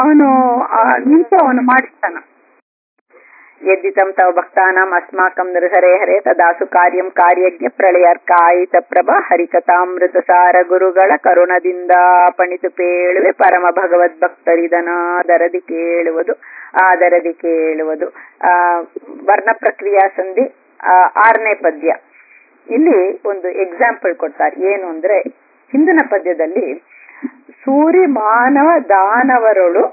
ಅವನು ನಿಂತು ಅವನು ಮಾಡಿಸ್ತಾನ ಯದ್ದಿತಂ ತವ ಭಕ್ತಾನಾಂ ಅಸ್ಮಾಕಂ ನೃಹರೇ ಹರೇ ತದಾಸು ಕಾರ್ಯಂ ಕಾರ್ಯಜ್ಞ ಪ್ರಳಯರ್ಕಾಯಿತ ಪ್ರಭ ಹರಿಕಥಾಮೃತ ಸಾರ ಗುರುಗಳ ಕರುಣದಿಂದ ಪಣಿತು ಪೇಳುವೆ ಪರಮ ಭಗವದ್ ಭಕ್ತರಿದನಾದರದಿ ಕೇಳುವುದು ಆದರದಿ ಕೇಳುವುದು ಆ ವರ್ಣ ಪ್ರಕ್ರಿಯಾ ಸಂಧಿ ಆ, ಆರನೇ ಪದ್ಯ ಇಲ್ಲಿ ಒಂದು ಎಕ್ಸಾಂಪಲ್ ಕೊಡ್ತಾರೆ ಏನು ಅಂದ್ರೆ ಹಿಂದಿನ ಪದ್ಯದಲ್ಲಿ ಸೂರಿ ಮಾನವ ದಾನವರೊಳು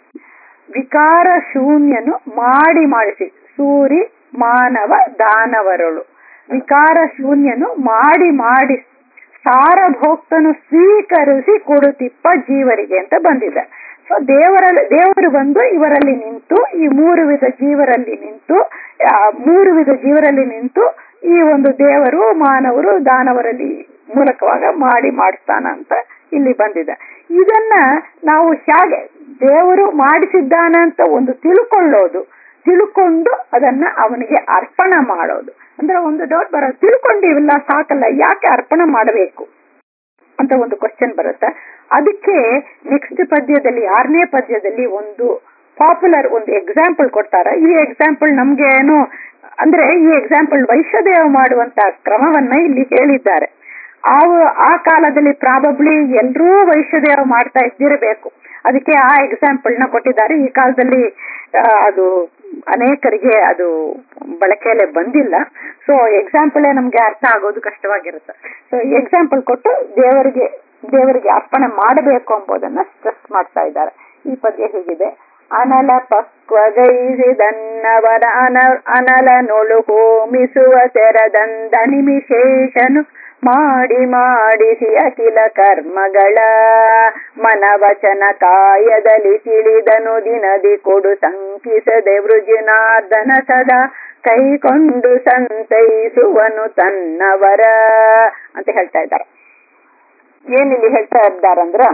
ವಿಕಾರ ಶೂನ್ಯನು ಮಾಡಿ ಮಾಡಿಸಿ ಸೂರಿ ಮಾನವ ದಾನವರೊಳು ವಿಕಾರ ಶೂನ್ಯನು ಮಾಡಿ ಮಾಡಿ ಸಾರಭೋಕ್ತನು ಸ್ವೀಕರಿಸಿ ಕೊಡುತ್ತಿಪ್ಪ ಜೀವರಿಗೆ ಅಂತ ಬಂದಿದೆ ಸೊ ದೇವರಲ್ಲಿ ದೇವರು ಬಂದು ಇವರಲ್ಲಿ ನಿಂತು ಈ ಮೂರು ವಿಧ ಜೀವರಲ್ಲಿ ನಿಂತು ಆ ಮೂರು ವಿಧ ಜೀವರಲ್ಲಿ ನಿಂತು ಈ ಒಂದು ದೇವರು ಮಾನವರು ದಾನವರಲ್ಲಿ ಮೂಲಕವಾಗ ಮಾಡಿ ಮಾಡಿಸ್ತಾನ ಅಂತ ಇಲ್ಲಿ ಬಂದಿದೆ ಇದನ್ನ ನಾವು ಹೇಗೆ ದೇವರು ಮಾಡಿಸಿದ್ದಾನ ಅಂತ ಒಂದು ತಿಳ್ಕೊಳ್ಳೋದು ತಿಳ್ಕೊಂಡು ಅದನ್ನ ಅವನಿಗೆ ಅರ್ಪಣ ಮಾಡೋದು ಅಂದ್ರೆ ಒಂದು ಡೌಟ್ ಬರೋದು ತಿಳ್ಕೊಂಡಿವಿಲ್ಲ ಸಾಕಲ್ಲ ಯಾಕೆ ಅರ್ಪಣ ಮಾಡಬೇಕು ಅಂತ ಒಂದು ಕ್ವಶನ್ ಬರುತ್ತೆ ಅದಕ್ಕೆ ನೆಕ್ಸ್ಟ್ ಪದ್ಯದಲ್ಲಿ ಆರನೇ ಪದ್ಯದಲ್ಲಿ ಒಂದು ಪಾಪ್ಯುಲರ್ ಒಂದು ಎಕ್ಸಾಂಪಲ್ ಕೊಡ್ತಾರೆ ಈ ಎಕ್ಸಾಂಪಲ್ ನಮ್ಗೆ ಏನು ಅಂದ್ರೆ ಈ ಎಕ್ಸಾಂಪಲ್ ವೈಶ್ಯದೇವ ಮಾಡುವಂತ ಕ್ರಮವನ್ನ ಇಲ್ಲಿ ಹೇಳಿದ್ದಾರೆ ಆ ಆ ಕಾಲದಲ್ಲಿ ಪ್ರಾಬಬ್ಲಿ ಎಲ್ಲರೂ ವೈಶ್ಯದೇವ ಮಾಡ್ತಾ ಇದ್ದಿರಬೇಕು ಅದಕ್ಕೆ ಆ ಎಕ್ಸಾಂಪಲ್ ನ ಕೊಟ್ಟಿದ್ದಾರೆ ಈ ಕಾಲದಲ್ಲಿ ಆ, ಅದು ಅನೇಕರಿಗೆ ಅದು ಬಳಕೆಯಲ್ಲೇ ಬಂದಿಲ್ಲ ಸೊ ಎಕ್ಸಾಂಪಲ್ ನಮ್ಗೆ ಅರ್ಥ ಆಗೋದು ಕಷ್ಟವಾಗಿರುತ್ತೆ ಸೊ ಎಕ್ಸಾಂಪಲ್ ಕೊಟ್ಟು ದೇವರಿಗೆ ದೇವರಿಗೆ ಅರ್ಪಣೆ ಮಾಡಬೇಕು ಎಂಬುದನ್ನ ಸ್ಟ್ರೆಸ್ ಮಾಡ್ತಾ ಇದ್ದಾರೆ ಈ ಪದ್ಯ ಹೀಗಿದೆ ಅನಲ ಪಕ್ವಗೈಸಿದನ್ನವರ ಅನ ಅನಲ ನೊಳು ಹೋಮಿಸುವ ತೆರದಂದ ನಿಮಿಶೇಷನು ಮಾಡಿ ಮಾಡಿಸಿ ಅಖಿಲ ಕರ್ಮಗಳ ಮನವಚನ ಕಾಯದಲ್ಲಿ ತಿಳಿದನು ದಿನದಿ ಕೊಡು ಸಂಕಿಸದೆ ವೃಜಿನಾರ್ದನ ಸದಾ ಕೈಕೊಂಡು ಸಂತೈಸುವನು ತನ್ನವರ ಅಂತ ಹೇಳ್ತಾ ಇದ್ದಾರೆ ಏನಿಲ್ಲಿ ಹೇಳ್ತಾ ಇದ್ದಾರಂದ್ರ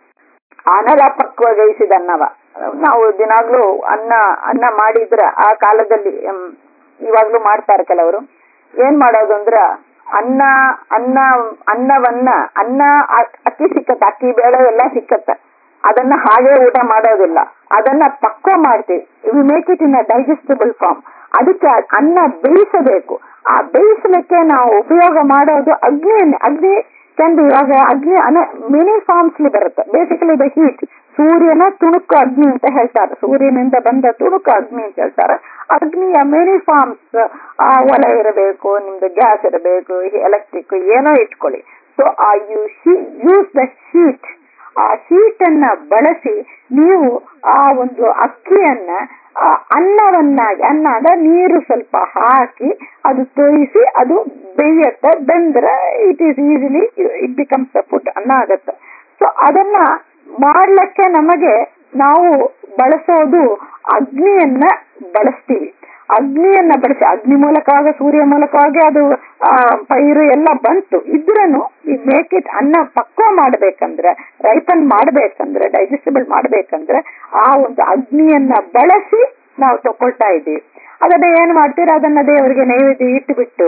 ಅನಲ ಪಕ್ವಗೈಸಿದನ್ನವ ನಾವು ದಿನಾಗ್ಲೂ ಅನ್ನ ಅನ್ನ ಮಾಡಿದ್ರ ಆ ಕಾಲದಲ್ಲಿ ಎಂ, ಇವಾಗ್ಲೂ ಮಾಡ್ತಾರೆ ಕೆಲವರು ಏನ್ ಮಾಡೋದು ಅಂದ್ರ ಅನ್ನ ಅನ್ನ ಅನ್ನವನ್ನ ಅನ್ನ ಅ- ಅಕ್ಕಿ ಸಿಕ್ಕತ್ತ ಅಕ್ಕಿ ಬೇಳೆ ಎಲ್ಲ ಸಿಕ್ಕತ್ತ ಅದನ್ನ ಹಾಗೆ ಊಟ ಮಾಡೋದಿಲ್ಲ ಅದನ್ನ ಪಕ್ವ ಮಾಡ್ತೀವಿ we make it in a digestible form ಅದಕ್ಕೆ ಅನ್ನ ಬೇಯಿಸಬೇಕು ಆ ಬೇಯಿಸಲಿಕ್ಕೆ ನಾವು ಉಪಯೋಗ ಮಾಡೋದು ಅಗ್ನಿ ಅಗ್ನಿ ಚಂದ ಇವಾಗ ಅಗ್ನಿ ಅನ ಮೆನಿ ಫಾರ್ಮ್ಸ್ ಬರುತ್ತೆ ಬೇಸಿಕಲಿ ದ ಹೀಟ್ ಸೂರ್ಯನ ತುಣುಕು ಅಗ್ನಿ ಅಂತ ಹೇಳ್ತಾರೆ ಸೂರ್ಯನಿಂದ ಬಂದ ತುಣುಕು ಅಗ್ನಿ ಅಂತ ಹೇಳ್ತಾರೆ ಅಗ್ನಿಯ ಮೆನಿ ಫಾರ್ಮ್ಸ್ ಆ ಒಲೆ ಇರಬೇಕು ನಿಮ್ದು ಗ್ಯಾಸ್ ಇರಬೇಕು ಎಲೆಕ್ಟ್ರಿಕ್ ಏನೋ ಇಟ್ಕೊಳ್ಳಿ ಸೊ ಆ ಯು ಯೂಸ್ ದ ಹೀಟ್ ಆ ಹೀಟ್ ಅನ್ನ ಬಳಸಿ ನೀವು ಆ ಒಂದು ಅಕ್ಕಿಯನ್ನ ಆ ಅನ್ನವನ್ನಾಗಿ ಅನ್ನ ಅಂದ್ರೆ ನೀರು ಸ್ವಲ್ಪ ಹಾಕಿ ಅದು ತೋಯಿಸಿ ಅದು ಬೇಯತ್ತೆ ಬೆಂದ್ರೆ it is easily it becomes the food ಅನ್ನ ಆಗತ್ತೆ ಸೊ ಅದನ್ನ ಮಾಡ್ಲಿಕ್ಕೆ ನಮಗೆ ನಾವು ಬಳಸೋದು ಅಗ್ನಿಯನ್ನ ಬಳಸ್ತೀವಿ ಅಗ್ನಿಯನ್ನ ಬಳಸಿ ಅಗ್ನಿ ಮೂಲಕವಾಗಿ ಸೂರ್ಯ ಮೂಲಕವಾಗಿ ಅದು ಆ, ಪೈರು ಎಲ್ಲ ಬಂತು ಇದ್ರನು ಈ ಮೇಕ್ ಇಟ್ ಅನ್ನ ಪಕ್ವ ಮಾಡ್ಬೇಕಂದ್ರೆ ರೈಪನ್ ಮಾಡ್ಬೇಕಂದ್ರೆ ಡೈಜೆಸ್ಟಿಬಲ್ ಮಾಡ್ಬೇಕಂದ್ರೆ ಆ ಒಂದು ಅಗ್ನಿಯನ್ನ ಬಳಸಿ ನಾವು ತಕೊಳ್ತಾ ಇದ್ದೀವಿ ಅದನ್ನ ಏನ್ ಮಾಡ್ತೀರಾ ಅದನ್ನ ದೇವರಿಗೆ ನೈವೇದ್ಯ ಇಟ್ಟುಬಿಟ್ಟು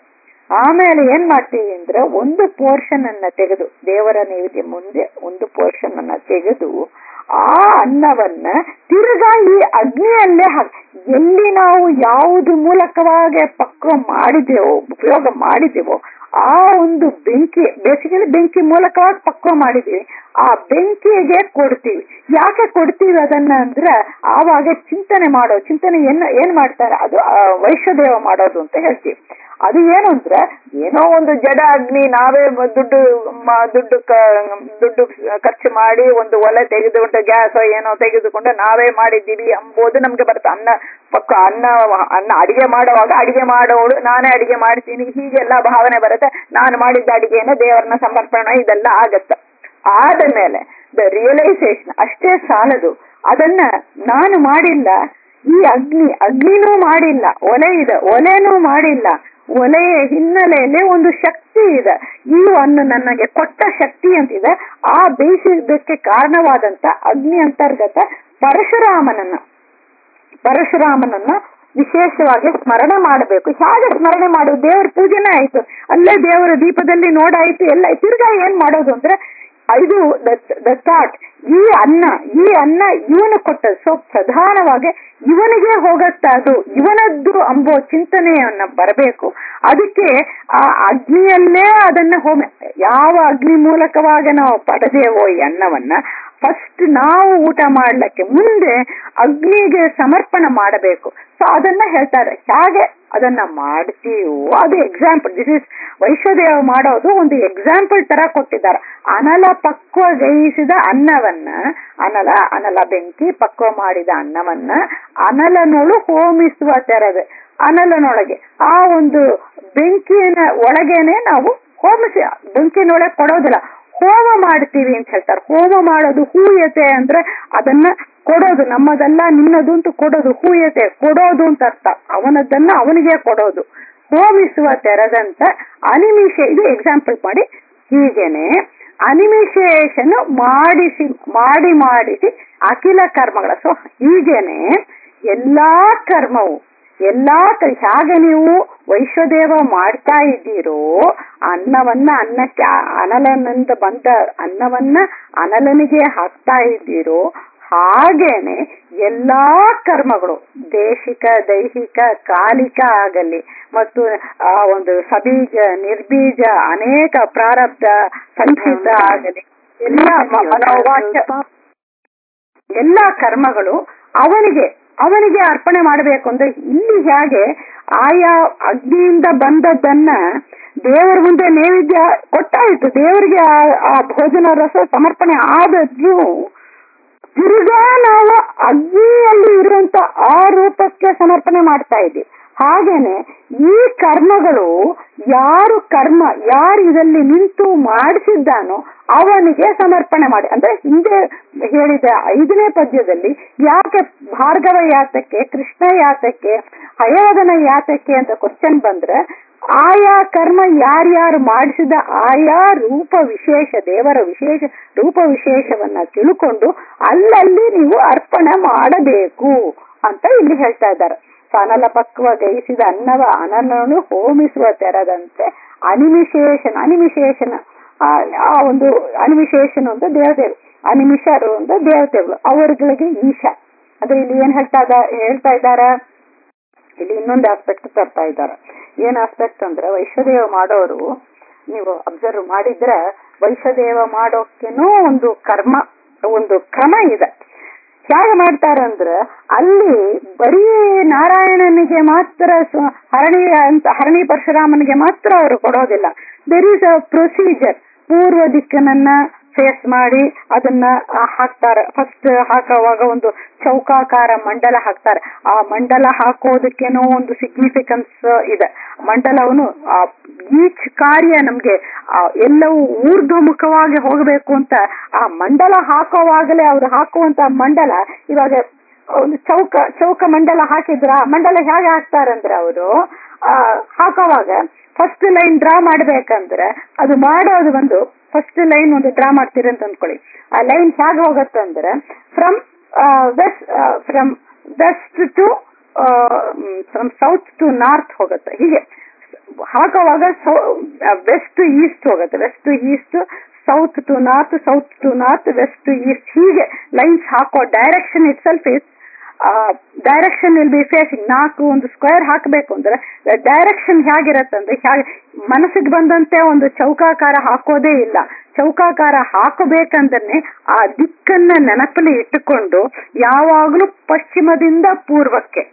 ಆಮೇಲೆ ಏನ್ ಮಾಡ್ತೀವಿ ಅಂದ್ರೆ ಒಂದು ಪೋರ್ಷನ್ ಅನ್ನ ತೆಗೆದು ದೇವರ ನೈವೇದ್ಯ ಮುಂದೆ ಒಂದು ಪೋರ್ಷನ್ ಅನ್ನ ತೆಗೆದು ಆ ಅನ್ನವನ್ನ ತಿರ್ಗಾ ಈ ಅಗ್ನಿಯಲ್ಲೇ ಹಾಕ್ ಎಲ್ಲಿ ನಾವು ಯಾವುದು ಮೂಲಕವಾಗಿ ಪಕ್ವ ಮಾಡಿದೆವೋ ಉಪಯೋಗ ಮಾಡಿದೆವೋ ಆ ಒಂದು ಬೆಂಕಿ ಬೇಸಿಕಲಿ ಬೆಂಕಿ ಮೂಲಕವಾಗಿ ಪಕ್ವ ಮಾಡಿದೀವಿ ಆ ಬೆಂಕಿಗೆ ಕೊಡ್ತೀವಿ ಯಾಕೆ ಕೊಡ್ತೀವಿ ಅದನ್ನ ಅಂದ್ರೆ ಆವಾಗ ಚಿಂತನೆ ಮಾಡೋ ಚಿಂತನೆ ಏನ್ ಏನ್ ಮಾಡ್ತಾರೆ ಅದು ಆ, ವೈಶ್ಯದೇವ ಮಾಡೋದು ಅಂತ ಹೇಳ್ತೀವಿ ಅದು ಏನು ಅಂದ್ರೆ ಏನೋ ಒಂದು ಜಡ ಅಗ್ನಿ ನಾವೇ ಮ- ದುಡ್ಡು ಮ- ದುಡ್ಡು ಕ- ದುಡ್ಡು ಖರ್ಚು ಮಾಡಿ ಒಂದು ಒಲೆ ತೆಗೆದುಕೊಂಡು ಗ್ಯಾಸ್ ಏನೋ ತೆಗೆದುಕೊಂಡು ನಾವೇ ಮಾಡಿದ್ದೀವಿ ಎಂಬುದು ನಮ್ಗೆ ಬರುತ್ತೆ ಅನ್ನ ಪಕ್ಕ ಅನ್ನ ಅನ್ನ ಅಡಿಗೆ ಮಾಡುವಾಗ ಅಡಿಗೆ ಮಾಡೋಳು ನಾನೇ ಅಡಿಗೆ ಮಾಡ್ತೀನಿ ಹೀಗೆಲ್ಲ ಭಾವನೆ ಬರುತ್ತೆ ನಾನು ಮಾಡಿದ್ದ ಅಡಿಗೆನ ದೇವರನ್ನ ಸಮರ್ಪಣೆ ಇದೆಲ್ಲ ಆಗತ್ತೆ ಆದ ಮೇಲೆ ದ ರಿಯಲೈಸೇಷನ್ ಅಷ್ಟೇ ಸಾಲದು ಅದನ್ನ ನಾನು ಮಾಡಿಲ್ಲ ಈ ಅಗ್ನಿ ಅಗ್ನಿನೂ ಮಾಡಿಲ್ಲ ಒಲೆ ಇದೆ ಒಲೆನೂ ಮಾಡಿಲ್ಲ ಒಲೆಯ ಹಿನ್ನೆಲೆಯಲ್ಲಿ ಒಂದು ಶಕ್ತಿ ಇದೆ ಈ ಒಂದು ನನಗೆ ಕೊಟ್ಟ ಶಕ್ತಿ ಅಂತಿದೆ ಆ ಬೇಯಿಸಿದ್ದಕ್ಕೆ ಕಾರಣವಾದಂತ ಅಗ್ನಿ ಅಂತರ್ಗತ ಪರಶುರಾಮನನ್ನ ಪರಶುರಾಮನನ್ನ ವಿಶೇಷವಾಗಿ ಸ್ಮರಣೆ ಮಾಡಬೇಕು ಹೇಗೆ ಸ್ಮರಣೆ ಮಾಡೋದು ದೇವರ ಪೂಜೆನೇ ಆಯ್ತು ಅಲ್ಲೇ ದೇವರ ದೀಪದಲ್ಲಿ ನೋಡಾಯ್ತು ಎಲ್ಲ ಆಯ್ತು. ತಿರ್ಗಾ ಏನ್ ಮಾಡೋದು ಅಂದ್ರೆ ಇದು ದ ಥಾಟ್ ಈ ಅನ್ನ ಈ ಅನ್ನ ಇವನು ಕೊಟ್ಟದ್ದು ಸೊ ಪ್ರಧಾನವಾಗಿ ಇವನಿಗೆ ಹೋಗತ್ತ ಅದು ಇವನದ್ದು ಅಂಬೋ ಚಿಂತನೆಯನ್ನ ಬರಬೇಕು ಅದಕ್ಕೆ ಆ ಅಗ್ನಿಯಲ್ಲೇ ಅದನ್ನ ಹೋಮ ಯಾವ ಅಗ್ನಿ ಮೂಲಕವಾಗಿ ನಾವು ಪಡೆದೇವೋ ಈ ಅನ್ನವನ್ನ ಫಸ್ಟ್ ನಾವು ಊಟ ಮಾಡ್ಲಿಕ್ಕೆ ಮುಂದೆ ಅಗ್ನಿಗೆ ಸಮರ್ಪಣೆ ಮಾಡಬೇಕು ಸೊ ಅದನ್ನ ಹೇಳ್ತಾರೆ ಹೇಗೆ ಅದನ್ನ ಮಾಡ್ತೀವೋ ಅದು ಎಕ್ಸಾಂಪಲ್ ದಿಸ್ ಇಸ್ ವೈಶ್ವದೇವ ಮಾಡೋದು ಒಂದು ಎಕ್ಸಾಂಪಲ್ ತರ ಕೊಟ್ಟಿದ್ದಾರೆ ಅನಲ ಪಕ್ವಗೈಸಿದ ಅನ್ನವನ್ನ ಅನಲ ಅನಲ ಬೆಂಕಿ ಪಕ್ವ ಮಾಡಿದ ಅನ್ನವನ್ನ ಅನಲನೊಳು ಹೋಮಿಸುವ ತೆರದೆ ಅನಲನೊಳಗೆ ಆ ಒಂದು ಬೆಂಕಿನ ಒಳಗೇನೆ ನಾವು ಹೋಮಿಸಿ ಬೆಂಕಿನೊಳಗೆ ಕೊಡೋದಿಲ್ಲ ಹೋಮ ಮಾಡ್ತೀವಿ ಅಂತ ಹೇಳ್ತಾರೆ ಹೋಮ ಮಾಡೋದು ಹೂಯತೆ ಅಂದ್ರೆ ಅದನ್ನ ಕೊಡೋದು ನಮ್ಮದೆಲ್ಲ ನಿನ್ನದು ಅಂತ ಕೊಡೋದು ಹೂಯತೆ ಕೊಡೋದು ಅಂತ ಅರ್ಥ ಅವನದನ್ನ ಅವನಿಗೆ ಕೊಡೋದು ಹೋಮಿಸುವ ತೆರದಂತ ಅನಿಮಿಷ ಇದು ಎಕ್ಸಾಂಪಲ್ ಮಾಡಿ ಹೀಗೇನೆ ಅನಿಮಿಷೇಷನ್ ಮಾಡಿಸಿ ಮಾಡಿ ಮಾಡಿಸಿ ಅಖಿಲ ಕರ್ಮಗಳ ಸೊ ಹೀಗೇನೆ ಎಲ್ಲಾ ಕರ್ಮವು ಎಲ್ಲಾ ಕ- ಹೇಗೆ ನೀವು ವೈಶ್ವದೇವ ಮಾಡ್ತಾ ಇದ್ದೀರೋ ಅನ್ನವನ್ನ ಅನ್ನಕ್ಕೆ ಆ ಅನಲನಿಂದ ಬಂದ ಅನ್ನವನ್ನ ಅನಲನಿಗೆ ಹಾಕ್ತಾ ಇದ್ದೀರೋ ಹಾಗೇನೆ ಎಲ್ಲಾ ಕರ್ಮಗಳು ದೇಶಿಕ ದೈಹಿಕ ಕಾಲಿಕ ಆಗಲಿ ಮತ್ತು ಆ ಒಂದು ಸಬೀಜ ನಿರ್ಬೀಜ ಅನೇಕ ಪ್ರಾರಬ್ಧ ಸಂಚಿತ ಆಗಲಿ ಎಲ್ಲ ಮ- ಮನೋವಾಚ ಎಲ್ಲಾ ಕರ್ಮಗಳು ಅವನಿಗೆ ಅವನಿಗೆ ಅರ್ಪಣೆ ಮಾಡಬೇಕು ಅಂದ್ರೆ ಇಲ್ಲಿ ಹೇಗೆ ಆಯಾ ಅಗ್ನಿಯಿಂದ ಬಂದದ್ದನ್ನ ದೇವರ ಮುಂದೆ ನೈವೇದ್ಯ ಕೊಟ್ಟಾಯಿತು ದೇವರಿಗೆ ಆ- ಆ ಭೋಜನ ರಸ ಸಮರ್ಪಣೆ ಆದದ್ದು ತಿರುಗಾ ನಾವು ಅಗ್ನಿಯಲ್ಲಿ ಇರುವಂತ ಆ ರೂಪಕ್ಕೆ ಸಮರ್ಪಣೆ ಮಾಡ್ತಾ ಇದ್ದೀವಿ ಹಾಗೇನೆ ಈ ಕರ್ಮಗಳು ಯಾರು ಕರ್ಮ ಯಾರು ಇದರಲ್ಲಿ ನಿಂತು ಮಾಡಿಸಿದ್ದಾನೋ ಅವನಿಗೆ ಸಮರ್ಪಣೆ ಮಾಡಿ ಅಂದ್ರೆ ಹಿಂದೆ ಹೇಳಿದ ಐದನೇ ಪದ್ಯದಲ್ಲಿ ಯಾಕೆ ಭಾರ್ಗವ ಯಾತಕ್ಕೆ ಕೃಷ್ಣ ಯಾತಕ್ಕೆ ಹಯವದನ ಯಾತಕ್ಕೆ ಅಂತ ಕ್ವಶನ್ ಬಂದ್ರೆ ಆಯಾ ಕರ್ಮ ಯಾರ್ಯಾರು ಮಾಡಿಸಿದ ಆಯಾ ರೂಪ ವಿಶೇಷ ದೇವರ ವಿಶೇಷ ರೂಪ ವಿಶೇಷವನ್ನ ತಿಳ್ಕೊಂಡು ಅಲ್ಲಲ್ಲಿ ನೀವು ಅರ್ಪಣೆ ಮಾಡಬೇಕು ಅಂತ ಇಲ್ಲಿ ಹೇಳ್ತಾ ಇದ್ದಾರೆ ಸನಲ ಪಕ್ವ ಗೈಸಿದ ಅನ್ನವ ಅನನನು ಹೋಮಿಸುವ ತೆರದಂತೆ ಅನಿಮಿಶೇಷನ ಅನಿಮಿಶೇಷನ ಆ ಆ ಒಂದು ಅನಿಮಿಶೇಷನ್ ಒಂದು ದೇವತೆಗಳು ಅನಿಮಿಷರು ಒಂದು ದೇವತೆಗಳು ಅವರುಗಳಿಗೆ ಈಶ ಅಂದ್ರೆ ಇಲ್ಲಿ ಏನ್ ಹೇಳ್ತಾ ಇದ್ದ ಹೇಳ್ತಾ ಇದ್ದಾರ ಇಲ್ಲಿ ಇನ್ನೊಂದು ಆಸ್ಪೆಕ್ಟ್ ತರ್ತಾ ಇದ್ದಾರೆ ಏನ್ ಆಸ್ಪೆಕ್ಟ್ ಅಂದ್ರೆ ವೈಶ್ವದೇವ ಮಾಡೋರು ನೀವು ಅಬ್ಸರ್ವ್ ಮಾಡಿದ್ರೆ ವೈಶ್ವದೇವ ಮಾಡೋಕೆನೂ ಒಂದು ಕರ್ಮ ಒಂದು ಕ್ರಮ ಇದೆ ಹೇಗೆ ಮಾಡ್ತಾರಂದ್ರೆ ಅಲ್ಲಿ ಬರೀ ನಾರಾಯಣನಿಗೆ ಮಾತ್ರ ಸ್ವ- ಹರಣಿ ಅಂತ ಹರಣಿ ಪರಶುರಾಮನಿಗೆ ಮಾತ್ರ ಅವರು ಕೊಡೋದಿಲ್ಲ ದೇರ್ ಈಸ್ ಅ ಪ್ರೊಸೀಜರ್ ಪೂರ್ವ ದಿಕ್ಕನನ್ನ ಫೇಸ್ ಮಾಡಿ ಅದನ್ನ ಆ, ಹಾಕ್ತಾರೆ ಫಸ್ಟ್ ಹಾಕುವಾಗ ಒಂದು ಚೌಕಾಕಾರ ಮಂಡಲ ಹಾಕ್ತಾರೆ ಆ ಮಂಡಲ ಹಾಕೋದಕ್ಕೇನೋ ಒಂದು ಸಿಗ್ನಿಫಿಕೆನ್ಸ್ ಇದೆ ಮಂಡಲವನ್ನು ಈಚ್ ಕಾರ್ಯ ನಮ್ಗೆ ಆ, ಎಲ್ಲವೂ ಊರ್ಧ್ವಮುಖವಾಗಿ ಹೋಗಬೇಕು ಅಂತ ಆ ಮಂಡಲ ಹಾಕೋವಾಗಲೇ ಅವ್ರು ಹಾಕುವಂತ ಮಂಡಲ ಇವಾಗ ಒಂದು ಚೌಕ ಚೌಕ ಮಂಡಲ ಹಾಕಿದ್ರ ಆ ಮಂಡಲ ಹೇಗೆ ಹಾಕ್ತಾರಂದ್ರೆ ಅವರು ಹಾಕೋವಾಗ ಫಸ್ಟ್ ಲೈನ್ ಡ್ರಾ ಮಾಡ್ಬೇಕಂದ್ರೆ ಅದು ಮಾಡೋದು ಒಂದು ಫಸ್ಟ್ ಲೈನ್ ಒಂದು ಡ್ರಾ ಮಾಡ್ತೀರಿ ಅಂತ ಅಂದ್ಕೊಳ್ಳಿ ಆ ಲೈನ್ ಹೇಗೆ ಹೋಗತ್ತಂದ್ರೆ from west from west to from south to north ಹೋಗುತ್ತೆ ಹೀಗೆ ಹಾಕುವಾಗ ವೆಸ್ಟ್ ಟು ಈಸ್ಟ್ ಹೋಗುತ್ತೆ west to east south to north south to north west to east ಹೀಗೆ ಲೈನ್ಸ್ ಹಾಕೋ direction itself is direction will be facing ನಾಲ್ಕು ಒಂದು square ಹಾಕಬೇಕು ಅಂದ್ರೆ ಡೈರೆಕ್ಷನ್ ಹೇಗಿರತ್ತಂದ್ರೆ ಹೇಗೆ ಮನಸ್ಸಿಗೆ ಬಂದಂತೆ ಒಂದು ಚೌಕಾಕಾರ ಹಾಕೋದೇ ಇಲ್ಲ ಚೌಕಾಕಾರ ಹಾಕಬೇಕಂದ್ರೆ ಆ ದಿಕ್ಕನ್ನ ನೆನಪಲ್ಲಿ ಇಟ್ಟುಕೊಂಡು ಯಾವಾಗಲೂ ಪಶ್ಚಿಮದಿಂದ ಪೂರ್ವಕ್ಕೆ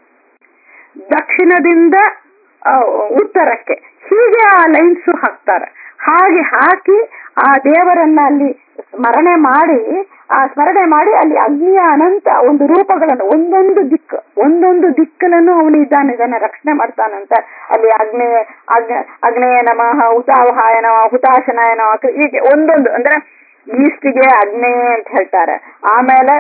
ದಕ್ಷಿಣದಿಂದ ಆ, ಉತ್ತರಕ್ಕೆ ಹೀಗೆ ಆ ಲೈನ್ಸ್ ಹಾಕ್ತಾರೆ ಹಾಗೆ ಹಾಕಿ ಆ ದೇವರನ್ನ ಅಲ್ಲಿ ಸ್ಮರಣೆ ಮಾಡಿ ಆ ಸ್ಮರಣೆ ಮಾಡಿ ಅಲ್ಲಿ ಅಗ್ನಿಯ ಅನಂತ ಒಂದು ರೂಪಗಳನ್ನು ಒಂದೊಂದು ದಿಕ್ಕು ಒಂದೊಂದು ದಿಕ್ಕನನ್ನು ಅವನು ಇದ್ದಾನೆ ಇದನ್ನ ರಕ್ಷಣೆ ಮಾಡ್ತಾನಂತ ಅಲ್ಲಿ ಅಗ್ನಿ ಅಗ್ನ ಅಗ್ನೇಯ ನಮಃ ಹುತಾವಹಾಯ ನಮಃ ಹುತಾಶನಾಯ ನಮಃ ಹೀಗೆ ಒಂದೊಂದು ಅಂದ್ರೆ ಈಸ್ಟ್ಗೆ ಅಗ್ನೇಯ ಅಂತ ಹೇಳ್ತಾರೆ ಆಮೇಲೆ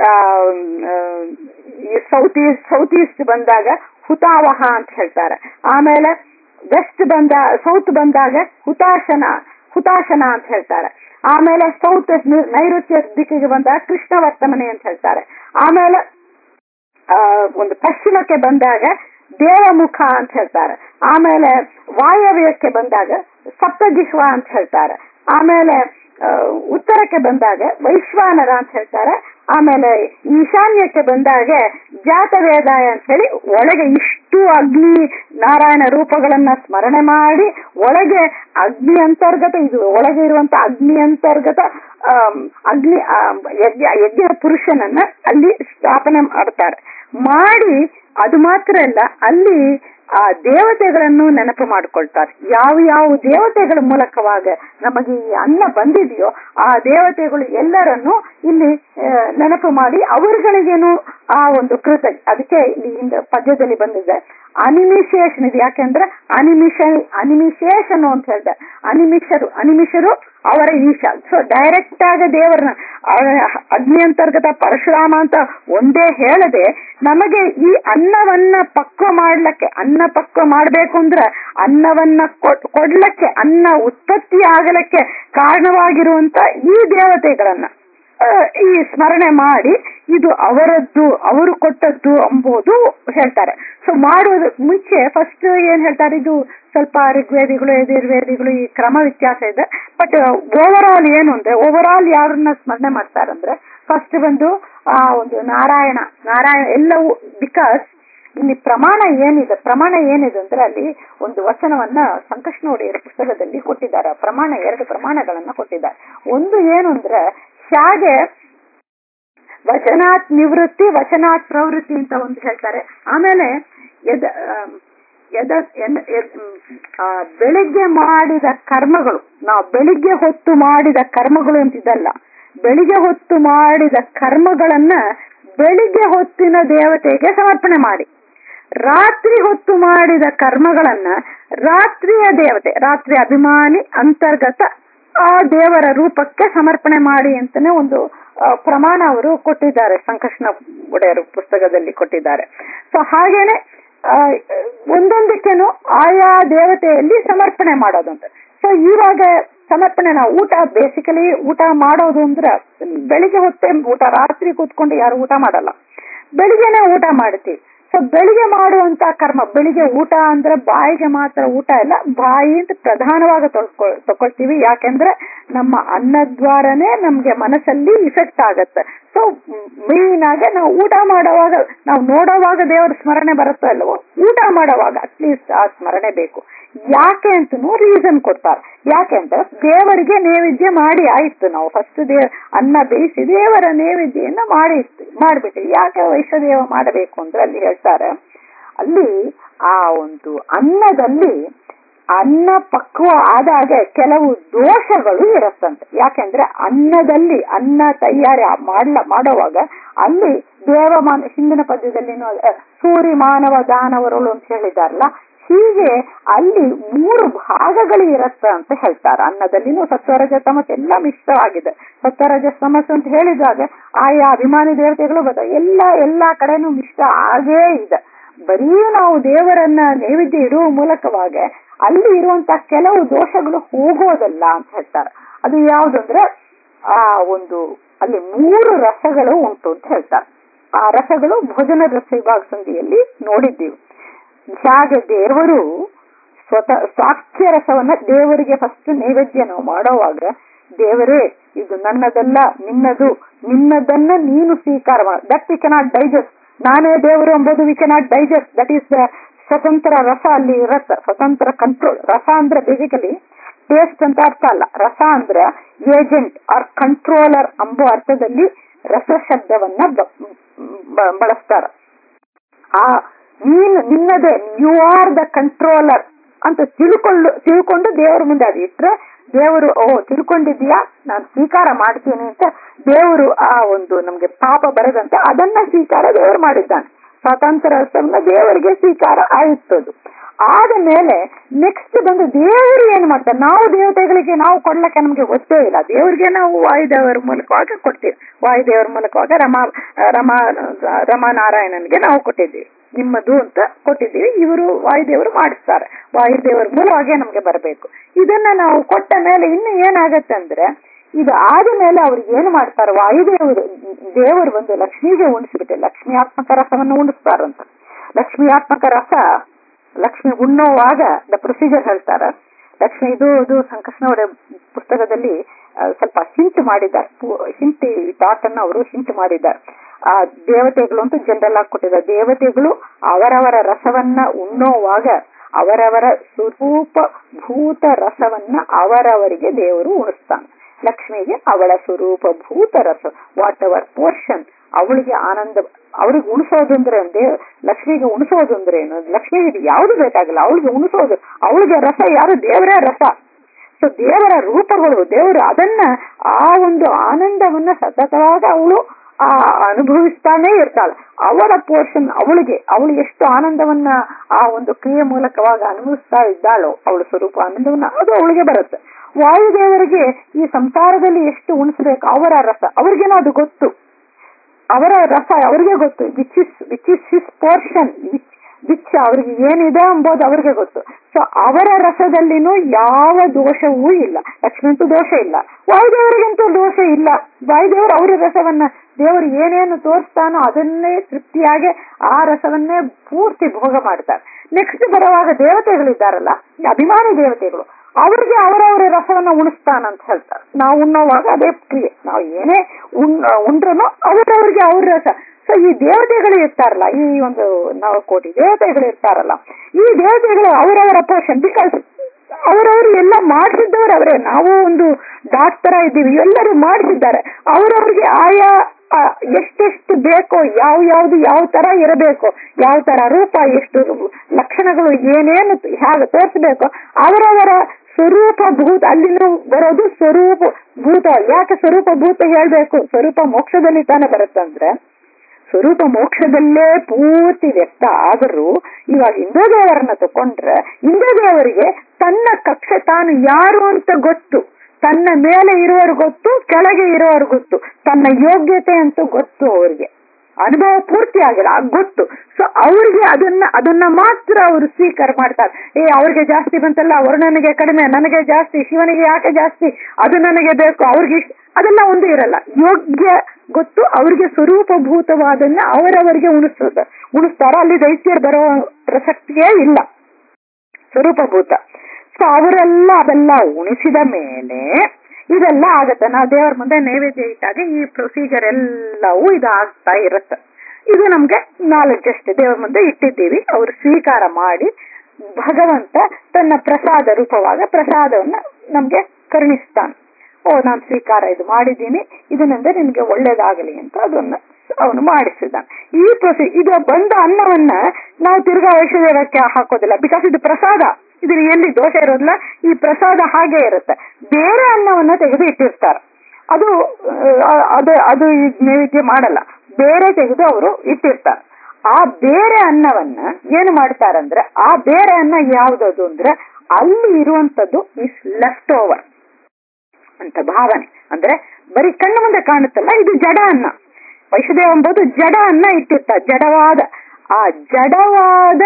ಸೌತ್ ಈಸ್ಟ್ ಸೌತ್ ಈಸ್ಟ್ ಬಂದಾಗ ಹುತಾವಹ ಅಂತ ಹೇಳ್ತಾರೆ ಆಮೇಲೆ ವೆಸ್ಟ್ ಬಂದ ಸೌತ್ ಬಂದಾಗ ಹುತಾಶನ ಹುತಾಶನ ಅಂತ ಹೇಳ್ತಾರೆ ಆಮೇಲೆ ಸೌತ್ ನೈಋತ್ಯ ದಿಕ್ಕಿಗೆ ಬಂದಾಗ ಕೃಷ್ಣ ವರ್ತಮನೆ ಅಂತ ಹೇಳ್ತಾರೆ ಆಮೇಲೆ ಆ, ಒಂದು ಪಶ್ಚಿಮಕ್ಕೆ ಬಂದಾಗ ದೇವಮುಖ ಅಂತ ಹೇಳ್ತಾರೆ ಆಮೇಲೆ ವಾಯವ್ಯಕ್ಕೆ ಬಂದಾಗ ಸಪ್ತಜಿಹ್ವ ಅಂತ ಹೇಳ್ತಾರೆ ಆಮೇಲೆ ಆ, ಉತ್ತರಕ್ಕೆ ಬಂದಾಗ ವೈಶ್ವಾನರ ಅಂತ ಹೇಳ್ತಾರೆ ಆಮೇಲೆ ಈಶಾನ್ಯಕ್ಕೆ ಬಂದಾಗ ಜಾತವೇದಾಯ ಅಂತ ಹೇಳಿ ಒಳಗೆ ಇಷ್ಟು ಅಗ್ನಿ ನಾರಾಯಣ ರೂಪಗಳನ್ನ ಸ್ಮರಣೆ ಮಾಡಿ ಒಳಗೆ ಅಗ್ನಿ ಅಂತರ್ಗತ ಇದು ಒಳಗೆ ಇರುವಂತ ಅಗ್ನಿ ಅಂತರ್ಗತ ಆಮ್, ಅಗ್ನಿ ಆಮ್, ಯಜ್ಞ ಯಜ್ಞ ಪುರುಷನನ್ನ ಅಲ್ಲಿ ಸ್ಥಾಪನೆ ಮಾಡ್ತಾರೆ ಮಾಡಿ ಅದು ಮಾತ್ರ ಅಲ್ಲ ಅಲ್ಲಿ ಆ ದೇವತೆಗಳನ್ನು ನೆನಪು ಮಾಡ್ಕೊಳ್ತಾರೆ ಯಾವ ಯಾವ ದೇವತೆಗಳ ಮೂಲಕವಾಗ ನಮಗೆ ಈ ಅನ್ನ ಬಂದಿದೆಯೋ ಆ ದೇವತೆಗಳು ಎಲ್ಲರನ್ನು ಇಲ್ಲಿ ಆ, ನೆನಪು ಮಾಡಿ ಅವರುಗಳಿಗೇನು ಆ ಒಂದು ಕೃತ ಅದಕ್ಕೆ ಇಲ್ಲಿ ಹಿಂದೆ ಪದ್ಯದಲ್ಲಿ ಬಂದಿದೆ ಅನಿಮಿಷೇಷನ್ ಇದು ಯಾಕೆಂದ್ರೆ ಅನಿಮಿಷ ಅನಿಮಿಷೇಷನು ಅಂತ ಹೇಳ್ತಾರೆ ಅನಿಮಿಷರು ಅನಿಮಿಷರು ಅವರ ಈಶ ಸೊ ಡೈರೆಕ್ಟ್ ಆಗ ದೇವರನ್ನ ಆ- ಅಗ್ನಿ ಅಂತರ್ಗತ ಪರಶುರಾಮ ಅಂತ ಒಂದೇ ಹೇಳದೆ ನಮಗೆ ಈ ಅನ್ನವನ್ನ ಪಕ್ವ ಮಾಡ್ಲಕ್ಕೆ ಅನ್ನ ಪಕ್ವ ಮಾಡ್ಬೇಕು ಅಂದ್ರೆ ಅನ್ನವನ್ನ ಕೊಡ್- ಕೊಡ್ಲಕ್ಕೆ ಅನ್ನ ಉತ್ಪತ್ತಿ ಆಗಲಕ್ಕೆ ಕಾರಣವಾಗಿರುವಂತ ಈ ದೇವತೆಗಳನ್ನ ಆ, ಈ ಸ್ಮರಣೆ ಮಾಡಿ ಇದು ಅವರದ್ದು ಅವರು ಕೊಟ್ಟದ್ದು ಎಂಬುದು ಹೇಳ್ತಾರೆ ಸೊ ಮಾಡುವುದು ಮುಂಚೆ ಫಸ್ಟ್ ಏನ್ ಹೇಳ್ತಾರೆ ಇದು ಸ್ವಲ್ಪ ಋಗ್ವೇದಿಗಳು ಯಜುರ್ವೇದಿಗಳು ಈ ಕ್ರಮ ವ್ಯತ್ಯಾಸ ಇದೆ ಬಟ್ ಓವರ್ ಆಲ್ ಏನು ಅಂದ್ರೆ ಓವರ್ ಆಲ್ ಯಾರನ್ನ ಸ್ಮರಣೆ ಮಾಡ್ತಾರಂದ್ರೆ ಫಸ್ಟ್ ಬಂದು ಆ ಒಂದು ನಾರಾಯಣ ನಾರಾಯಣ ಎಲ್ಲವೂ ಬಿಕಾಸ್ ಇಲ್ಲಿ ಪ್ರಮಾಣ ಏನಿದೆ ಪ್ರಮಾಣ ಏನಿದೆ ಅಂದ್ರೆ ಅಲ್ಲಿ ಒಂದು ವಚನವನ್ನ ಸಂಕಷ್ಣ ಒಡೆಯರ ಪುಸ್ತಕದಲ್ಲಿ ಕೊಟ್ಟಿದ್ದಾರೆ ಪ್ರಮಾಣ ಎರಡು ಪ್ರಮಾಣಗಳನ್ನ ಕೊಟ್ಟಿದ್ದಾರೆ ಒಂದು ಏನು ಅಂದ್ರೆ ಹೇಗೆ ವಚನಾತ್ ನಿವೃತ್ತಿ ವಚನಾತ್ ಪ್ರವೃತ್ತಿ ಅಂತ ಒಂದು ಹೇಳ್ತಾರೆ ಆಮೇಲೆ ಎದ ಆಮ್, ಎದ ಎನ್- ಎದ್- ಮ್, ಆ, ಬೆಳಿಗ್ಗೆ ಮಾಡಿದ ಕರ್ಮಗಳು ನಾವು ಬೆಳಿಗ್ಗೆ ಹೊತ್ತು ಮಾಡಿದ ಕರ್ಮಗಳು ಅಂತಿದ್ದಲ್ಲ ಬೆಳಿಗ್ಗೆ ಹೊತ್ತು ಮಾಡಿದ ಕರ್ಮಗಳನ್ನ ಬೆಳಿಗ್ಗೆ ಹೊತ್ತಿನ ದೇವತೆಗೆ ಸಮರ್ಪಣೆ ಮಾಡಿ ರಾತ್ರಿ ಹೊತ್ತು ಮಾಡಿದ ಕರ್ಮಗಳನ್ನ ರಾತ್ರಿಯ ದೇವತೆ ರಾತ್ರಿ ಅಭಿಮಾನಿ ಅಂತರ್ಗತ ಆ ದೇವರ ರೂಪಕ್ಕೆ ಸಮರ್ಪಣೆ ಮಾಡಿ ಅಂತಾನೆ ಒಂದು ಆ, ಪ್ರಮಾಣ ಅವರು ಕೊಟ್ಟಿದ್ದಾರೆ ಸಂಕಷ್ಣ ಒಡೆಯರು ಪುಸ್ತಕದಲ್ಲಿ ಕೊಟ್ಟಿದ್ದಾರೆ ಸೊ ಹಾಗೇನೆ ಆ, ಒಂದೊಂದಕ್ಕೇನು ಆಯಾ ದೇವತೆಯಲ್ಲಿ ಸಮರ್ಪಣೆ ಮಾಡೋದಂತ ಸೊ ಇವಾಗ ಸಮರ್ಪಣೆ ನಾವು ಊಟ ಬೇಸಿಕಲಿ ಊಟ ಮಾಡೋದು ಅಂದ್ರೆ ಬೆಳಿಗ್ಗೆ ಹೊತ್ತೆ ಊಟ ರಾತ್ರಿ ಕೂತ್ಕೊಂಡು ಯಾರು ಊಟ ಮಾಡಲ್ಲ ಬೆಳಿಗ್ಗೆನೆ ಊಟ ಮಾಡ್ತೀವಿ ಸೊ ಬೆಳಿಗ್ಗೆ ಮಾಡುವಂತ ಕರ್ಮ ಬೆಳಿಗ್ಗೆ ಊಟ ಅಂದ್ರೆ ಬಾಯಿಗೆ ಮಾತ್ರ ಊಟ ಇಲ್ಲ ಬಾಯಿ ಅಂತ ಪ್ರಧಾನವಾಗಿ ತೊಳ್ಕೊ ತಗೊಳ್ತೀವಿ ಯಾಕೆಂದ್ರೆ ನಮ್ಮ ಅನ್ನದ್ವಾರನೇ ನಮ್ಗೆ ಮನಸ್ಸಲ್ಲಿ ಇಫೆಕ್ಟ್ ಆಗತ್ತೆ ಸೊ ಮೇನ್ ಆಗಿ ನಾವು ಊಟ ಮಾಡುವಾಗ ನಾವು ನೋಡುವಾಗ ದೇವರ ಸ್ಮರಣೆ ಬರುತ್ತೋ ಅಲ್ವೋ ಊಟ ಮಾಡುವಾಗ ಅಟ್ಲೀಸ್ಟ್ ಆ ಸ್ಮರಣೆ ಬೇಕು ಯಾಕೆ ಅಂತನೂ ರೀಸನ್ ಕೊಡ್ತಾರೆ ಯಾಕೆ ಅಂತ ದೇವರಿಗೆ ನೈವೇದ್ಯ ಮಾಡಿ ಆಯ್ತು ನಾವು ಫಸ್ಟ್ ದೇ ಅನ್ನ ಬೇಯಿಸಿ ದೇವರ ನೈವೇದ್ಯನ ಮಾಡಿ ಮಾಡ್ಬಿಟ್ಟು ಯಾಕೆ ವೈಶ್ವದೇವ ಮಾಡಬೇಕು ಅಂದ್ರೆ ಅಲ್ಲಿ ಹೇಳ್ತಾರೆ ಅಲ್ಲಿ ಆ ಒಂದು ಅನ್ನದಲ್ಲಿ ಅನ್ನ ಪಕ್ವ ಆದಾಗ ಕೆಲವು ದೋಷಗಳು ಇರುತ್ತಂತೆ ಯಾಕೆಂದ್ರೆ ಅನ್ನದಲ್ಲಿ ಅನ್ನ ತಯಾರಿ ಮಾಡ್ಲ ಮಾಡುವಾಗ ಅಲ್ಲಿ ದೇವಮಾನ ಹಿಂದಿನ ಪದ್ಯದಲ್ಲಿ ಸೂರಿ ಮಾನವ ದಾನವರುಳು ಅಂತ ಹೇಳಿದಾರಲ್ಲ ಹೀಗೆ ಅಲ್ಲಿ ಮೂರು ಭಾಗಗಳು ಇರತ್ತ ಅಂತ ಹೇಳ್ತಾರೆ ಅನ್ನದಲ್ಲಿನೂ ಸತ್ವರಜ ತಮಸ್ ಎಲ್ಲ ಮಿಶ್ರವಾಗಿದೆ ಸತ್ವರಜ ತಮಸ್ ಅಂತ ಹೇಳಿದಾಗ ಆಯಾ ಅಭಿಮಾನಿ ದೇವತೆಗಳು ಗೊತ್ತ ಎಲ್ಲ ಎಲ್ಲಾ ಕಡೆನೂ ಮಿಶ್ರ ಆಗೇ ಇದೆ ಬರೀ ನಾವು ದೇವರನ್ನ ನೈವೇದ್ಯ ಇಡುವ ಮೂಲಕವಾಗ ಅಲ್ಲಿ ಇರುವಂತ ಕೆಲವು ದೋಷಗಳು ಹೋಗೋದಲ್ಲ ಅಂತ ಹೇಳ್ತಾರೆ ಅದು ಯಾವುದಂದ್ರೆ ಆ ಒಂದು ಅಲ್ಲಿ ಮೂರು ರಸಗಳು ಉಂಟು ಅಂತ ಹೇಳ್ತಾರೆ ಆ ರಸಗಳು ಭೋಜನ ರಸ ವಿಭಾಗ ಸಂಧಿಯಲ್ಲಿ ನೋಡಿದ್ದೀವಿ ಹೇಗೆ ದೇವರು ಸ್ವತಃ ಸಾಕ್ಷ್ಯ ರಸವನ್ನ ದೇವರಿಗೆ ಫಸ್ಟ್ ನೈವೇದ್ಯ ನಾವು ಮಾಡೋವಾಗ ದೇವರೇ ಇದು ನನ್ನದಲ್ಲ ನಿನ್ನದು ನಿನ್ನದನ್ನ ನೀನು ಸ್ವೀಕಾರ ಮಾಡ ದಟ್ ವಿ ಕೆನಾಟ್ ಡೈಜೆಸ್ಟ್ ನಾನೇ ದೇವರು ಎಂಬುದು we cannot digest that is the ಸ್ವತಂತ್ರ ರಸ ಅಲ್ಲಿ ರಸ ಸ್ವತಂತ್ರ ಕಂಟ್ರೋಲ್ ರಸ ಅಂದ್ರೆ ಬೇಸಿಕಲಿ ಟೇಸ್ಟ್ ಅಂತ ಅರ್ಥ ಅಲ್ಲ ರಸ ಅಂದ್ರೆ ಏಜೆಂಟ್ ಆರ್ ಕಂಟ್ರೋಲರ್ ಎಂಬ ಅರ್ಥದಲ್ಲಿ ರಸ ಶಬ್ದವನ್ನ ಬಳಸ್ತಾರ ಆ ನೀನು ನಿನ್ನದೇ ಯು ಆರ್ ದ ಕಂಟ್ರೋಲರ್ ಅಂತ ತಿಳ್ಕೊಂಡು ತಿಳ್ಕೊಂಡು ದೇವರ ಮುಂದೆ ಅದು ಇಟ್ರೆ ದೇವರು ಓ ತಿಳ್ಕೊಂಡಿದ್ಯಾ ನಾನು ಸ್ವೀಕಾರ ಮಾಡ್ತೀನಿ ಅಂತ ದೇವರು ಆ ಒಂದು ನಮ್ಗೆ ಪಾಪ ಬರದಂತೆ ಅದನ್ನ ಸ್ವೀಕಾರ ದೇವರು ಮಾಡಿದ್ದಾನೆ ಸ್ವಾತಂತ್ರ್ಯ ರಸವನ್ನ ದೇವರಿಗೆ ಸ್ವೀಕಾರ ಆಯಿತದು ಆದ ಮೇಲೆ ನೆಕ್ಸ್ಟ್ ಬಂದು ದೇವರು ಏನ್ ಮಾಡ್ತಾರೆ ನಾವು ದೇವತೆಗಳಿಗೆ ನಾವು ಕೊಡ್ಲಕ್ಕೆ ನಮ್ಗೆ ಗೊತ್ತೇ ಇಲ್ಲ ದೇವರಿಗೆ ನಾವು ವಾಯುದೇವರ ಮೂಲಕವಾಗ ಕೊಡ್ತೀವಿ ವಾಯುದೇವರ ಮೂಲಕವಾಗ ರಮಾ ರಮಾ ರಮಾನಾರಾಯಣನ್ಗೆ ನಾವು ಕೊಟ್ಟಿದ್ದೀವಿ ನಿಮ್ಮದು ಅಂತ ಕೊಟ್ಟಿದ್ದೀವಿ ಇವರು ವಾಯುದೇವರು ಮಾಡಿಸ್ತಾರೆ ವಾಯುದೇವರ ಮೂಲವಾಗೇ ನಮ್ಗೆ ಬರಬೇಕು ಇದನ್ನ ನಾವು ಕೊಟ್ಟ ಮೇಲೆ ಇನ್ನು ಏನಾಗತ್ತೆ ಅಂದ್ರೆ ಇದು ಆದ ಮೇಲೆ ಅವ್ರಿಗೆ ಏನು ಮಾಡ್ತಾರೆ ವಾಯುದೇವರು ದೇವರು ಬಂದು ಲಕ್ಷ್ಮಿಗೆ ಉಣಿಸ್ಬಿಟ್ಟೆ ಲಕ್ಷ್ಮಿಯಾತ್ಮಕ ರಸವನ್ನು ಉಣಿಸ್ತಾರಂತ ಲಕ್ಷ್ಮಿಯಾತ್ಮಕ ರಸ ಲಕ್ಷ್ಮಿ ಉಣ್ಣುವಾಗ ದ ಪ್ರೊಸೀಜರ್ ಹೇಳ್ತಾರ ಲಕ್ಷ್ಮಿ ಇದು ಇದು ಸಂಕಷ್ಣ ಪುಸ್ತಕದಲ್ಲಿ ಆ, ಸ್ವಲ್ಪ ಹಿಂಟ್ ಮಾಡಿದ್ದಾರೆ ಹಿಂಟ್ ಥಾಟ್ ಅನ್ನ ಅವರು ಹಿಂಟ್ ಮಾಡಿದ್ದಾರೆ ಆ ದೇವತೆಗಳು ಅಂತ ಜನರಲ್ ಆಗಿ ಕೊಟ್ಟಿದ್ದಾರೆ ದೇವತೆಗಳು ಅವರವರ ರಸವನ್ನ ಉಣ್ಣೋವಾಗ ಅವರವರ ಸ್ವರೂಪ ಭೂತ ರಸವನ್ನ ಅವರವರಿಗೆ ದೇವರು ಉಣಿಸ್ತಾನೆ ಲಕ್ಷ್ಮಿಗೆ ಅವಳ ಸ್ವರೂಪ ಭೂತ ರಸ ವಾಟ್ ಅವರ್ ಪೋರ್ಷನ್ ಅವಳಿಗೆ ಆನಂದ ಅವಳಿಗೆ ಉಣಿಸೋದು ಅಂದ್ರೆ ದೇವ್ ಲಕ್ಷ್ಮಿಗೆ ಉಣಿಸೋದು ಅಂದ್ರೆ ಏನು ಲಕ್ಷ್ಮಿಗೆ ಇದು ಯಾವುದು ಬೇಕಾಗಿಲ್ಲ ಅವಳಿಗೆ ಉಣಿಸೋದು ಅವಳಿಗೆ ರಸ ಯಾರು ದೇವರೇ ರಸ ಸೊ ದೇವರ ರೂಪಗಳು ದೇವರು ಅದನ್ನ ಆ ಒಂದು ಆನಂದವನ್ನ ಸತತವಾಗಿ ಅವಳು ಆ ಅನುಭವಿಸ್ತಾನೇ ಇರ್ತಾಳೆ ಅವಳ ಪೋರ್ಷನ್ ಅವಳಿಗೆ ಅವಳು ಎಷ್ಟು ಆನಂದವನ್ನ ಆ ಒಂದು ಕ್ರಿಯೆ ಮೂಲಕವಾಗಿ ಅನುಭವಿಸ್ತಾ ಇದ್ದಾಳೋ ಅವಳ ಸ್ವರೂಪ ಆನಂದವನ್ನ ಅದು ಅವಳಿಗೆ ಬರುತ್ತೆ ವಾಯುದೇವರಿಗೆ ಈ ಸಂಸಾರದಲ್ಲಿ ಎಷ್ಟು ಉಣಿಸ್ಬೇಕು ಅವರ ರಸ ಅವ್ರಿಗೇನೋ ಅದು ಗೊತ್ತು ಅವರ ರಸ ಅವ್ರಿಗೆ ಗೊತ್ತು which is which is his portion which ಅವ್ರಿಗೆ ಏನಿದೆ ಎಂಬುದು ಅವ್ರಿಗೆ ಗೊತ್ತು ಸೊ ಅವರ ರಸದಲ್ಲಿನೂ ಯಾವ ದೋಷವೂ ಇಲ್ಲ ಲಕ್ಷ್ಮಂತೂ ದೋಷ ಇಲ್ಲ ವಾಯುದೇವರಿಗಂತೂ ದೋಷ ಇಲ್ಲ ವಾಯುದೇವರು ಅವರ ರಸವನ್ನ ದೇವರು ಏನೇನು ತೋರಿಸ್ತಾನೋ ಅದನ್ನೇ ತೃಪ್ತಿಯಾಗಿ ಆ ರಸವನ್ನೇ ಪೂರ್ತಿ ಭೋಗ ಮಾಡ್ತಾರೆ ನೆಕ್ಸ್ಟ್ ಬರುವಾಗ ದೇವತೆಗಳಿದ್ದಾರಲ್ಲ ಈ ಅಭಿಮಾನಿ ದೇವತೆಗಳು ಅವರಿಗೆ ಅವರವರ ರಸವನ್ನ ಉಣಿಸ್ತಾನಂತ ಹೇಳ್ತಾರೆ ನಾವು ಉಣ್ಣೋವಾಗ ಅದೇ ಕ್ರಿಯೆ ನಾವು ಏನೇ ಉಣ್ ಉಂಡ್ರೂ ಅವರವ್ರಿಗೆ ಅವ್ರ ರಸ ಸೊ ಈ ದೇವತೆಗಳು ಇರ್ತಾರಲ್ಲ ಈ ಒಂದು ನಾವು ಕೋಟಿ ದೇವತೆಗಳು ಇರ್ತಾರಲ್ಲ ಈ ದೇವತೆಗಳು ಅವರವರ ಪೋಷನ್ ಬಿಕಾಸ್ ಅವರವರು ಎಲ್ಲ ಮಾಡಿಸಿದ್ದವರು ಅವರೇ ನಾವು ಒಂದು ಡಾಕ್ಟರ್ ಇದ್ದೀವಿ ಎಲ್ಲರೂ ಮಾಡಿಸಿದ್ದಾರೆ ಅವರವ್ರಿಗೆ ಆಯಾ ಆ, ಎಷ್ಟೆಷ್ಟು ಬೇಕೋ ಯಾವ ಯಾವ್ದು ಯಾವ ತರ ಇರಬೇಕು ಯಾವ ತರ ರೂಪ ಎಷ್ಟು ಲಕ್ಷಣಗಳು ಏನೇನು ಹೇಗೆ ತೋರಿಸಬೇಕು ಅವರವರ ಸ್ವರೂಪ ಭೂತ ಅಲ್ಲಿಂದ ಬರೋದು ಸ್ವರೂಪ ಭೂತ ಯಾಕೆ ಸ್ವರೂಪ ಭೂತ ಹೇಳ್ಬೇಕು ಸ್ವರೂಪ ಮೋಕ್ಷದಲ್ಲಿ ತಾನೇ ಬರುತ್ತಂದ್ರೆ ಸ್ವರೂಪ ಮೋಕ್ಷದಲ್ಲೇ ಪೂರ್ತಿ ವ್ಯಕ್ತ ಆದರೂ ಇವಾಗ ಇಂದ್ರ ದೇವರನ್ನ ತಕೊಂಡ್ರೆ ಇಂದ್ರ ದೇವರಿಗೆ ತನ್ನ ಕಕ್ಷೆ ತಾನು ಯಾರು ಅಂತ ಗೊತ್ತು ತನ್ನ ಮೇಲೆ ಇರುವವರು ಗೊತ್ತು ಕೆಳಗೆ ಇರುವವರು ಗೊತ್ತು ತನ್ನ ಯೋಗ್ಯತೆ ಅಂತೂ ಗೊತ್ತು ಅವರಿಗೆ ಅನುಭವ ಪೂರ್ತಿ ಆಗಿಲ್ಲ ಅದ್ ಗೊತ್ತು ಸೊ ಅವ್ರಿಗೆ ಅದನ್ನ ಅದನ್ನ ಮಾತ್ರ ಅವರು ಸ್ವೀಕಾರ ಮಾಡ್ತಾರೆ ಏ ಅವ್ರಿಗೆ ಜಾಸ್ತಿ ಬಂತಲ್ಲ ವರುಣನಿಗೆ ಕಡಿಮೆ ನನಗೆ ಜಾಸ್ತಿ ಶಿವನಿಗೆ ಯಾಕೆ ಜಾಸ್ತಿ ಅದು ನನಗೆ ಬೇಕು ಅವ್ರಿಗೆ ಇಷ್ಟ್- ಅದೆಲ್ಲ ಒಂದು ಇರಲ್ಲ ಯೋಗ್ಯ ಗೊತ್ತು ಅವ್ರಿಗೆ ಸ್ವರೂಪಭೂತವಾದನ್ನ ಅವರವರಿಗೆ ಉಣಿಸ್ತದ ಉಣಿಸ್ತಾರ ಅಲ್ಲಿ ದೈತ್ಯರು ಬರೋ ಪ್ರಸಕ್ತಿಯೇ ಇಲ್ಲ ಸ್ವರೂಪಭೂತ ಸೊ ಅವರೆಲ್ಲ ಅದೆಲ್ಲ ಉಣಿಸಿದ ಮೇಲೆ ಇದೆಲ್ಲ ಆಗತ್ತೆ ನಾವು ದೇವರ ಮುಂದೆ ನೈವೇದ್ಯ ಇಟ್ಟಾಗ ಈ ಪ್ರೊಸೀಜರ್ ಎಲ್ಲವೂ ಇದಾಗ್ತಾ ಇರುತ್ತೆ ಇದು ನಮ್ಗೆ ನಾಲೆಡ್ಜ್ ಅಷ್ಟೇ ದೇವರ ಮುಂದೆ ಇಟ್ಟಿದ್ದೀವಿ ಅವರು ಸ್ವೀಕಾರ ಮಾಡಿ ಭಗವಂತ ತನ್ನ ಪ್ರಸಾದ ರೂಪವಾಗ ಪ್ರಸಾದವನ್ನ ನಮ್ಗೆ ಕರುಣಿಸ್ತಾನೆ ಓ ನಾನು ಸ್ವೀಕಾರ ಇದು ಮಾಡಿದ್ದೀನಿ ಇದರಿಂದ ನಿನ್ಗೆ ಒಳ್ಳೇದಾಗಲಿ ಅಂತ ಅದನ್ನ ಅವನು ಮಾಡಿಸಿದ್ದಾನೆ ಈ ಪ್ರೊಸೀ ಇದು ಬಂದ ಅನ್ನವನ್ನ ನಾವು ತಿರ್ಗಾ ವೈಷ್ಣದೇವಕ್ಕೆ ಹಾಕೋದಿಲ್ಲ ಬಿಕಾಸ್ ಇದು ಪ್ರಸಾದ ಇದ್ರ ಎಲ್ಲಿ ದೋಷ ಇರೋದಿಲ್ಲ ಈ ಪ್ರಸಾದ ಹಾಗೆ ಇರುತ್ತೆ ಬೇರೆ ಅನ್ನವನ್ನ ತೆಗೆದು ಇಟ್ಟಿರ್ತಾರೆ ಅದು ಆ, ಅದು ಅದು ಈ ನೈವೇದ್ಯ ಮಾಡಲ್ಲ ಬೇರೆ ತೆಗೆದು ಅವರು ಇಟ್ಟಿರ್ತಾರೆ ಆ ಬೇರೆ ಅನ್ನವನ್ನ ಏನು ಮಾಡ್ತಾರಂದ್ರೆ ಆ ಬೇರೆ ಅನ್ನ ಯಾವ್ದದು ಅಂದ್ರೆ ಅಲ್ಲಿ ಇರುವಂತದ್ದು ಇಸ್ ಲೆಫ್ಟ್ ಓವರ್ ಅಂತ ಭಾವನೆ ಅಂದ್ರೆ ಬರೀ ಕಣ್ಣು ಮುಂದೆ ಕಾಣುತ್ತಲ್ಲ ಇದು ಜಡ ಅನ್ನ ವೈಷ್ಣದೇವ ಎಂಬುದು ಜಡ ಅನ್ನ ಇಟ್ಟಿರ್ತ ಜಡವಾದ ಆ ಜಡವಾದ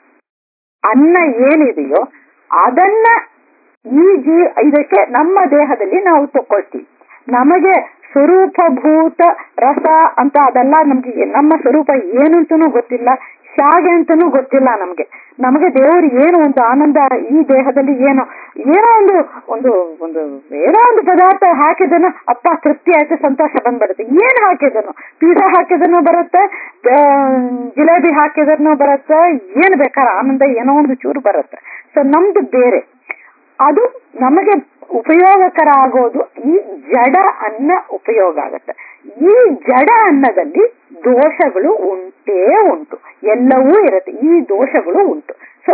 ಅನ್ನ ಏನಿದೆಯೋ ಅದನ್ನ ಈ ಜೀ ಇದಕ್ಕೆ ನಮ್ಮ ದೇಹದಲ್ಲಿ ನಾವು ತಕೊಳ್ತೀವಿ ನಮಗೆ ಸ್ವರೂಪಭೂತ ರಸ ಅಂತ ಅದೆಲ್ಲ ನಮ್ಗೆ ನಮ್ಮ ಸ್ವರೂಪ ಏನು ಅಂತನೂ ಗೊತ್ತಿಲ್ಲ ಹೇಗೆ ಅಂತನೂ ಗೊತ್ತಿಲ್ಲ ನಮ್ಗೆ ನಮಗೆ ದೇವರು ಏನು ಒಂದು ಆನಂದ ಈ ದೇಹದಲ್ಲಿ ಏನು ಏನೋ ಒಂದು ಒಂದು ಒಂದು ಏನೋ ಒಂದು ಪದಾರ್ಥ ಹಾಕಿದನು ಅಪ್ಪ ತೃಪ್ತಿ ಆಯ್ತು ಸಂತೋಷ ಬಂದ್ಬಿಡುತ್ತೆ ಏನ್ ಹಾಕಿದನು ಪಿಜ್ಜಾ ಹಾಕಿದನು ಬರುತ್ತೆ ಆ, ಜಿಲೇಬಿ ಹಾಕಿದನು ಬರುತ್ತೆ ಏನ್ ಬೇಕಾದ ಆನಂದ ಏನೋ ಒಂದು ಚೂರು ಬರುತ್ತೆ ಸೊ ನಮ್ದು ಬೇರೆ ಅದು ನಮಗೆ ಉಪಯೋಗಕರ ಆಗೋದು ಈ ಜಡ ಅನ್ನ ಉಪಯೋಗ ಆಗುತ್ತೆ ಈ ಜಡ ಅನ್ನದಲ್ಲಿ ದೋಷಗಳು ಉಂಟೇ ಉಂಟು ಎಲ್ಲವೂ ಇರುತ್ತೆ ಈ ದೋಷಗಳು ಉಂಟು ಸೊ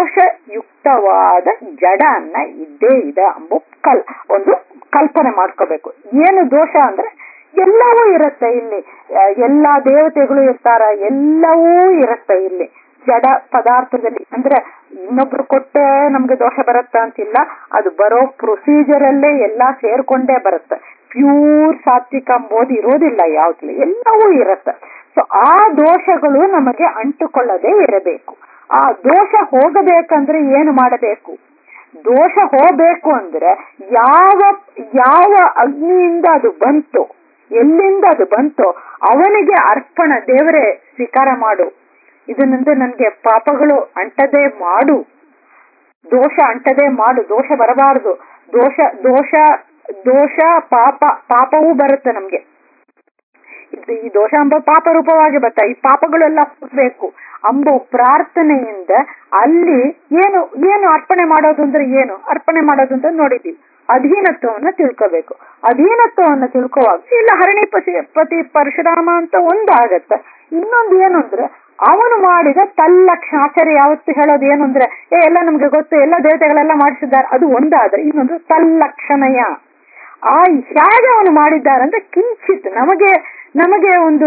ದೋಷಯುಕ್ತವಾದ ಜಡ ಅನ್ನ ಇದ್ದೇ ಇದೆ ಎಂಬ ಕಲ್ ಒಂದು ಕಲ್ಪನೆ ಮಾಡ್ಕೋಬೇಕು ಏನು ದೋಷ ಅಂದ್ರೆ ಎಲ್ಲವೂ ಇರುತ್ತೆ ಇಲ್ಲಿ ಆ, ಎಲ್ಲಾ ದೇವತೆಗಳು ಇರ್ತಾರ ಎಲ್ಲವೂ ಇರುತ್ತೆ ಇಲ್ಲಿ ಜಡ ಪದಾರ್ಥದಲ್ಲಿ ಅಂದ್ರೆ ಇನ್ನೊಬ್ರು ಕೊಟ್ಟೆ ನಮ್ಗೆ ದೋಷ ಬರುತ್ತ ಅಂತಿಲ್ಲ ಅದು ಬರೋ ಪ್ರೊಸೀಜರ್ ಅಲ್ಲೇ ಎಲ್ಲಾ ಸೇರ್ಕೊಂಡೇ ಬರುತ್ತೆ ಪ್ಯೂರ್ ಸಾತ್ವಿಕ ಅಂಬೋದು ಇರೋದಿಲ್ಲ ಯಾವ್ದು ಎಲ್ಲವೂ ಇರುತ್ತೆ ಸೊ ಆ ದೋಷಗಳು ನಮಗೆ ಅಂಟುಕೊಳ್ಳದೆ ಇರಬೇಕು ಆ ದೋಷ ಹೋಗಬೇಕಂದ್ರೆ ಏನು ಮಾಡಬೇಕು ದೋಷ ಹೋಗ್ಬೇಕು ಅಂದ್ರೆ ಯಾವ ಯಾವ ಅಗ್ನಿಯಿಂದ ಅದು ಬಂತು ಎಲ್ಲಿಂದ ಅದು ಬಂತು ಅವನಿಗೆ ಅರ್ಪಣ ದೇವರೇ ಸ್ವೀಕಾರ ಮಾಡು ಇದರಿಂದ ನನ್ಗೆ ಪಾಪಗಳು ಅಂಟದೆ ಮಾಡು ದೋಷ ಅಂಟದೆ ಮಾಡು ದೋಷ ಬರಬಾರದು ದೋಷ ದೋಷ ದೋಷ ಪಾಪ ಪಾಪವೂ ಬರುತ್ತೆ ನಮ್ಗೆ ಇದು ಈ ದೋಷ ಎಂಬ ಪಾಪ ರೂಪವಾಗಿ ಬರ್ತಾ ಈ ಪಾಪಗಳೆಲ್ಲ ಹುಟ್ಟಬೇಕು ಅಂಬೋ ಪ್ರಾರ್ಥನೆಯಿಂದ ಅಲ್ಲಿ ಏನು ಏನು ಅರ್ಪಣೆ ಮಾಡೋದು ಅಂದ್ರೆ ಏನು ಅರ್ಪಣೆ ಮಾಡೋದು ಅಂತ ನೋಡಿದ್ದೀವಿ ಅಧೀನತ್ವವನ್ನ ತಿಳ್ಕೋಬೇಕು ಅಧೀನತ್ವವನ್ನ ತಿಳ್ಕೋವಾಗ ಇಲ್ಲ ಹರಣಿ ಪತಿ ಪತಿ ಪರಶುರಾಮ ಅಂತ ಒಂದಾಗತ್ತೆ ಇನ್ನೊಂದು ಏನು ಅಂದ್ರೆ ಅವನು ಮಾಡಿದ ತಲ್ಲಕ್ಷಣ ಆಚಾರ್ಯ ಯಾವತ್ತು ಹೇಳೋದು ಏನು ಅಂದ್ರೆ ಏ ಎಲ್ಲ ನಮ್ಗೆ ಗೊತ್ತು ಎಲ್ಲ ದೇವತೆಗಳೆಲ್ಲ ಮಾಡಿಸಿದ್ದಾರೆ ಅದು ಒಂದಾದ್ರೆ ಇನ್ನೊಂದು ತಲ್ಲಕ್ಷಣಯ ಆ ಹೇಗೆ ಅವನು ಮಾಡಿದ್ದಾರೆ ಅಂದ್ರೆ ಕಿಂಚಿತ್ ನಮಗೆ ನಮಗೆ ಒಂದು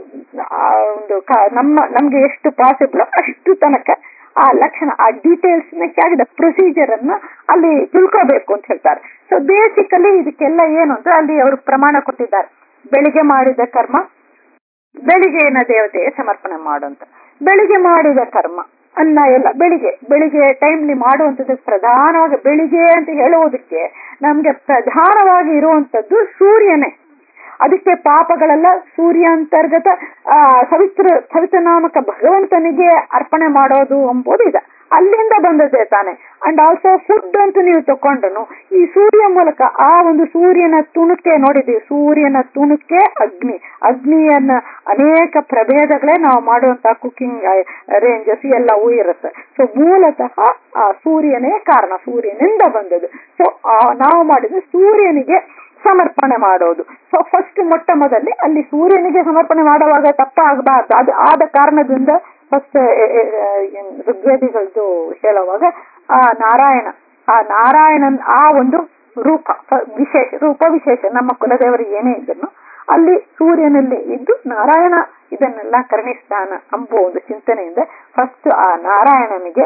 ಆ ಒಂದು ಕ- ನಮ್ಮ ನಮ್ಗೆ ಎಷ್ಟು ಪಾಸಿಬಲ್ ಅಷ್ಟು ತನಕ ಆ ಲಕ್ಷಣ ಆ ಡೀಟೇಲ್ಸ್ ಹೇಗಿದೆ ಪ್ರೊಸೀಜರ್ ಅನ್ನ ಅಲ್ಲಿ ತಿಳ್ಕೋಬೇಕು ಅಂತ ಹೇಳ್ತಾರೆ ಸೊ ಬೇಸಿಕಲಿ ಇದಕ್ಕೆಲ್ಲ ಏನು ಅಂದ್ರೆ ಅಲ್ಲಿ ಅವರು ಪ್ರಮಾಣ ಕೊಟ್ಟಿದ್ದಾರೆ ಬೆಳಿಗ್ಗೆ ಮಾಡಿದ ಕರ್ಮ ಬೆಳಿಗ್ಗೆನ ದೇವತೆಗೆ ಸಮರ್ಪಣೆ ಮಾಡುವಂತ ಬೆಳಿಗ್ಗೆ ಮಾಡಿದ ಕರ್ಮ ಅನ್ನ ಎಲ್ಲ ಬೆಳಿಗ್ಗೆ ಬೆಳಿಗ್ಗೆ ಟೈಮ್ಲಿ ಮಾಡುವಂಥದ್ದು ಪ್ರಧಾನವಾಗಿ ಬೆಳಿಗ್ಗೆ ಅಂತ ಹೇಳುವುದಕ್ಕೆ ನಮ್ಗೆ ಪ್ರಧಾನವಾಗಿ ಇರುವಂತದ್ದು ಸೂರ್ಯನೇ ಅದಕ್ಕೆ ಪಾಪಗಳೆಲ್ಲ ಸೂರ್ಯ ಅಂತರ್ಗತ ಆ ಸವಿತ್ರ ಸವಿತನಾಮಕ ಭಗವಂತನಿಗೆ ಅರ್ಪಣೆ ಮಾಡೋದು ಎಂಬುದು ಇದೆ ಅಲ್ಲಿಂದ ಬಂದದ್ದೇ ತಾನೆ ಅಂಡ್ ಆಲ್ಸೋ ಫುಡ್ ಅಂತ ನೀವು ತಕೊಂಡ್ರು ಈ ಸೂರ್ಯ ಮೂಲಕ ಆ ಒಂದು ಸೂರ್ಯನ ತುಣುಕೆ ನೋಡಿದೀವಿ ಸೂರ್ಯನ ತುಣುಕೆ ಅಗ್ನಿ ಅಗ್ನಿಯನ್ನ ಅನೇಕ ಪ್ರಭೇದಗಳೇ ನಾವು ಮಾಡುವಂತ ಕುಕಿಂಗ್ ರೇಂಜಸ್ ಎಲ್ಲವೂ ಇರುತ್ತೆ ಸೊ ಮೂಲತಃ ಆ ಸೂರ್ಯನೇ ಕಾರಣ ಸೂರ್ಯನಿಂದ ಬಂದದ್ದು ಸೊ ನಾವು ಮಾಡಿದ ಸೂರ್ಯನಿಗೆ ಸಮರ್ಪಣೆ ಮಾಡೋದು ಸೊ ಫಸ್ಟ್ ಮೊಟ್ಟ ಮೊದಲೇ ಅಲ್ಲಿ ಸೂರ್ಯನಿಗೆ ಸಮರ್ಪಣೆ ಮಾಡುವಾಗ ತಪ್ಪಾಗಬಾರ್ದು ಅದು ಆದ ಕಾರಣದಿಂದ ಫಸ್ಟ್ ಋಗ್ವೇದಿಗಳದ್ದು ಹೇಳುವಾಗ ಆ ನಾರಾಯಣ ಆ ನಾರಾಯಣನ್ ಆ ಒಂದು ರೂಪ ಸ- ವಿಶೇಷ ರೂಪ ವಿಶೇಷ ನಮ್ಮ ಕುಲದೇವರು ಏನೇ ಇದ್ದನು ಅಲ್ಲಿ ಸೂರ್ಯನಲ್ಲಿ ಇದ್ದು ನಾರಾಯಣ ಇದನ್ನೆಲ್ಲ ಕರುಣಿಸ್ತಾನ ಎಂಬ ಒಂದು ಚಿಂತನೆಯಿಂದ ಫಸ್ಟ್ ಆ ನಾರಾಯಣನಿಗೆ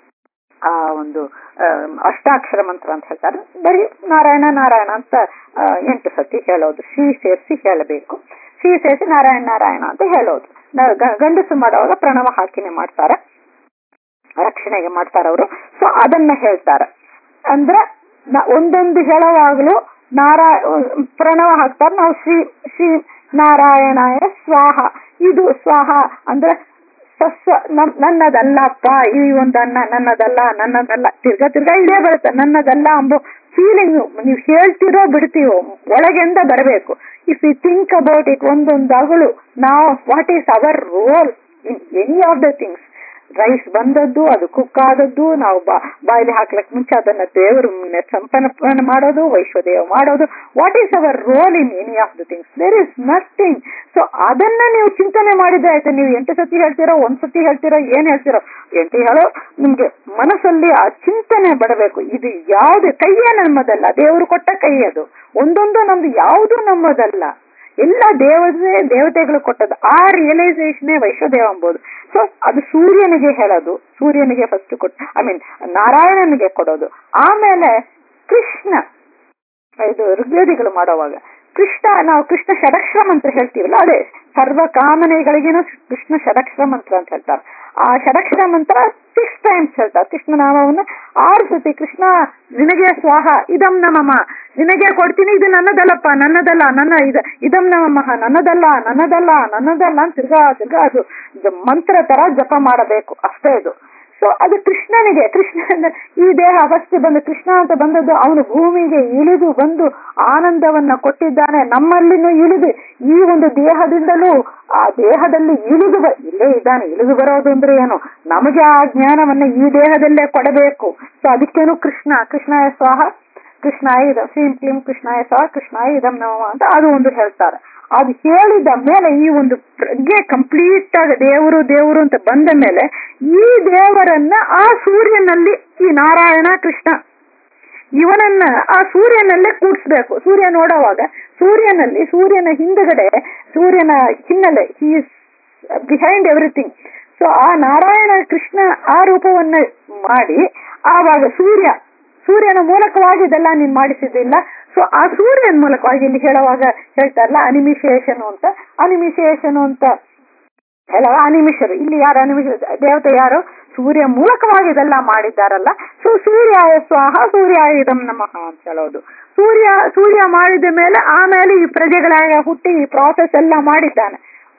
ಆ ಒಂದು ಆ, ಅಷ್ಟಾಕ್ಷರ ಮಂತ್ರ ಅಂತ ಹೇಳ್ತಾರೆ ಬರೀ ನಾರಾಯಣ ನಾರಾಯಣ ಅಂತ ಆ, ಎಂಟು ಸತಿ ಹೇಳೋದು ಶ್ರೀ ಸೇರಿಸಿ ಹೇಳಬೇಕು ಶ್ರೀ ಸೇರಿಸಿ ನಾರಾಯಣ ನಾರಾಯಣ ಅಂತ ಹೇಳೋದು ನ- ಗ- ಗಂಡಸು ಮಾಡುವಾಗ ಪ್ರಣವ ಹಾಕಿನೇ ಮಾಡ್ತಾರೆ ರಕ್ಷಣೆಗೆ ಮಾಡ್ತಾರೆ ಅವರು ಸೊ ಅದನ್ನ ಹೇಳ್ತಾರೆ ಅಂದ್ರೆ ನ- ಒಂದೊಂದು ಹೇಳುವಾಗಲೂ ನಾರಾಯ ಪ್ರಣವ ಹಾಕ್ತಾರೆ ನಾವು ಶ್ರೀ ಶ್ರೀ ನಾರಾಯಣಾಯ ಸ್ವಾಹ ಇದು ಸ್ವಾಹ ಅಂದ್ರೆ ಸಸ್ವ ನಮ್- ನನ್ನದಲ್ಲಪ್ಪ ಈ ಒಂದು ಅನ್ನ ನನ್ನದಲ್ಲ ನನ್ನದಲ್ಲ ತಿರ್ಗಾ ತಿರ್ಗಾ ಇದೇ ಬರುತ್ತೆ ನನ್ನದಲ್ಲ ಅಂಬೋ ಫೀಲಿಂಗ್ ನೀವು ಹೇಳ್ತಿರೋ ಬಿಡ್ತೀವೋ ಒಳಗೆಂದ ಬರಬೇಕು if you think about it ಒಂದೊಂದು ಅಗಳು ನಾವು what is our role in any of the things rice ಬಂದದ್ದು ಅದು ಕುಕ್ ಆದದ್ದು ನಾವು ಬಾ ಬಾಯಲ್ಲಿ ಹಾಕ್ಲಕ್ ಮುಂಚೆ ಅದನ್ನ ದೇವರು ಸಂಪನ್ನ ಮಾಡೋದು ವೈಶ್ವದೇವ ಮಾಡೋದು what is our role in any of the things there is nothing so ಅದನ್ನ ನೀವು ಚಿಂತನೆ ಮಾಡಿದ್ರೆ ಆಯ್ತು ನೀವು ಎಂಟು ಸತಿ ಹೇಳ್ತೀರೋ ಒಂದ್ ಸತಿ ಹೇಳ್ತೀರೋ ಏನ್ ಹೇಳ್ತೀರೋ ಎಂಟು ಹೇಳೋ ನಿಮ್ಗೆ ಮನಸ್ಸಲ್ಲಿ ಆ ಚಿಂತನೆ ಬರಬೇಕು ಇದು ಯಾವ್ದು ಕೈಯೇ ನಮ್ಮದಲ್ಲ ದೇವರು ಕೊಟ್ಟ ಕೈ ಅದು ಒಂದೊಂದು ನಮ್ದು ಯಾವುದು ನಮ್ಮದಲ್ಲ ಎಲ್ಲ ದೇವತೆ ದೇವತೆಗಳು ಕೊಟ್ಟದ್ದು ಆ ರಿಯಲೈಸೇಷನ್ ವೈಶ್ವದೇವ ಎಂಬುದು ಸೊ ಅದು ಸೂರ್ಯನಿಗೆ ಹೇಳೋದು ಸೂರ್ಯನಿಗೆ ಫಸ್ಟ್ ಕೊಟ್ಟು ಐ ಮೀನ್ ನಾರಾಯಣನಿಗೆ ಕೊಡೋದು ಆಮೇಲೆ ಕೃಷ್ಣ ಇದು ಋಗ್ವೇದಿಗಳು ಮಾಡೋವಾಗ ಕೃಷ್ಣ ನಾವು ಕೃಷ್ಣ ಷಡಕ್ಷರ ಮಂತ್ರ ಹೇಳ್ತೀವಲ್ಲ ಅದೇ ಸರ್ವ ಕಾಮನೆಗಳಿಗೇನು ಕೃಷ್ಣ ಷಡಕ್ಷರ ಮಂತ್ರ ಅಂತ ಹೇಳ್ತಾರೆ ಆ ಷಡಕ್ಷರ ಮಂತ್ರ ಸಿಕ್ಸ್ ಟೈಮ್ಸ್ ಹೇಳ್ತಾರೆ ಕೃಷ್ಣ ನಾಮವನ್ನ ಆರು ಸತಿ ಕೃಷ್ಣ ನಿನಗೆ ಸ್ವಾಹ ಇದಂ ನಮಮ ನಿನಗೆ ಕೊಡ್ತೀನಿ ಇದು ನನ್ನದಲ್ಲಪ್ಪ ನನ್ನದಲ್ಲ ನನ್ನ ಇದ ಇದಂ ನಮಃ ನನ್ನದಲ್ಲ ನನ್ನದಲ್ಲ ನನ್ನದಲ್ಲ ಅಂತ ತಿರ್ಗಾ ತಿರ್ಗಾ ಅದು ಇದು ಮಂತ್ರ ತರ ಜಪ ಮಾಡಬೇಕು ಅಷ್ಟೇ ಇದು ಸೊ ಅದು ಕೃಷ್ಣನಿಗೆ ಕೃಷ್ಣ ಅಂದ್ರೆ ಈ ದೇಹ ಫಸ್ಟ್ ಬಂದು ಕೃಷ್ಣ ಅಂತ ಬಂದದ್ದು ಅವನು ಭೂಮಿಗೆ ಇಳಿದು ಬಂದು ಆನಂದವನ್ನ ಕೊಟ್ಟಿದ್ದಾನೆ ನಮ್ಮಲ್ಲಿನೂ ಇಳಿದು ಈ ಒಂದು ದೇಹದಿಂದಲೂ ಆ ದೇಹದಲ್ಲಿ ಇಳಿದು ಬ- ಇಲ್ಲೇ ಇದ್ದಾನೆ ಇಳಿದು ಬರೋದು ಅಂದ್ರೆ ಏನು ನಮಗೆ ಆ ಜ್ಞಾನವನ್ನ ಈ ದೇಹದಲ್ಲೇ ಕೊಡಬೇಕು ಸೊ ಅದಕ್ಕೇನು ಕೃಷ್ಣ ಕೃಷ್ಣಾಯ ಸ್ವಾಹ ಕೃಷ್ಣಾಯ ಇದಂ ಶ್ರೀಂ ಕ್ಲೀಂ ಕೃಷ್ಣಾಯ ಸ್ವಾಹ ಕೃಷ್ಣಾಯ ಇದಂ ನಮಃ ಅಂತ ಅದು ಒಂದು ಹೇಳ್ತಾರೆ ಅದು ಹೇಳಿದ ಮೇಲೆ ಈ ಒಂದು ಪ್ರಜ್ಞೆ ಕಂಪ್ಲೀಟ್ ಆಗಿ ದೇವರು ದೇವರು ಅಂತ ಬಂದ ಮೇಲೆ ಈ ದೇವರನ್ನ ಆ ಸೂರ್ಯನಲ್ಲಿ ಈ ನಾರಾಯಣ ಕೃಷ್ಣ ಇವನನ್ನ ಆ ಸೂರ್ಯನಲ್ಲೇ ಕೂಡಿಸ್ಬೇಕು ಸೂರ್ಯ ನೋಡುವಾಗ ಸೂರ್ಯನಲ್ಲಿ ಸೂರ್ಯನ ಹಿಂದುಗಡೆ ಸೂರ್ಯನ ಹಿನ್ನೆಲೆ he is behind everything so ಆ ನಾರಾಯಣ ಕೃಷ್ಣ ಆ ರೂಪವನ್ನ ಮಾಡಿ ಆವಾಗ ಸೂರ್ಯ ಸೂರ್ಯನ ಮೂಲಕವಾಗಿ ಇದೆಲ್ಲ ನೀನ್ ಮಾಡಿಸಿದ್ದಿಲ್ಲ ಸೊ ಆ ಸೂರ್ಯನ ಮೂಲಕವಾಗಿ ಇಲ್ಲಿ ಹೇಳುವಾಗ ಹೇಳ್ತಾರಲ್ಲ ಅನಿಮಿಶೇಷನು ಅಂತ ಅನಿಮಿಶೇಷನು ಅಂತ ಹೇಳುವ ಅನಿಮಿಷರು ಇಲ್ಲಿ ಯಾರು ಅನಿಮಿಷ ದೇವತೆ ಯಾರು ಸೂರ್ಯ ಮೂಲಕವಾಗಿ ಇದೆಲ್ಲ ಮಾಡಿದ್ದಾರಲ್ಲ ಸೊ ಸೂರ್ಯಾಯ ಸ್ವಾಹ ಸೂರ್ಯಾಯ ಇದಂ ನಮಃ ಅಂತ ಹೇಳೋದು ಸೂರ್ಯ ಸೂರ್ಯ ಮಾಡಿದ ಮೇಲೆ ಆಮೇಲೆ ಈ ಪ್ರಜೆಗಳಾಗ ಹುಟ್ಟಿ ಈ ಪ್ರಾಸೆಸ್ ಎಲ್ಲ ಮಾಡಿದ್ದಾನೆ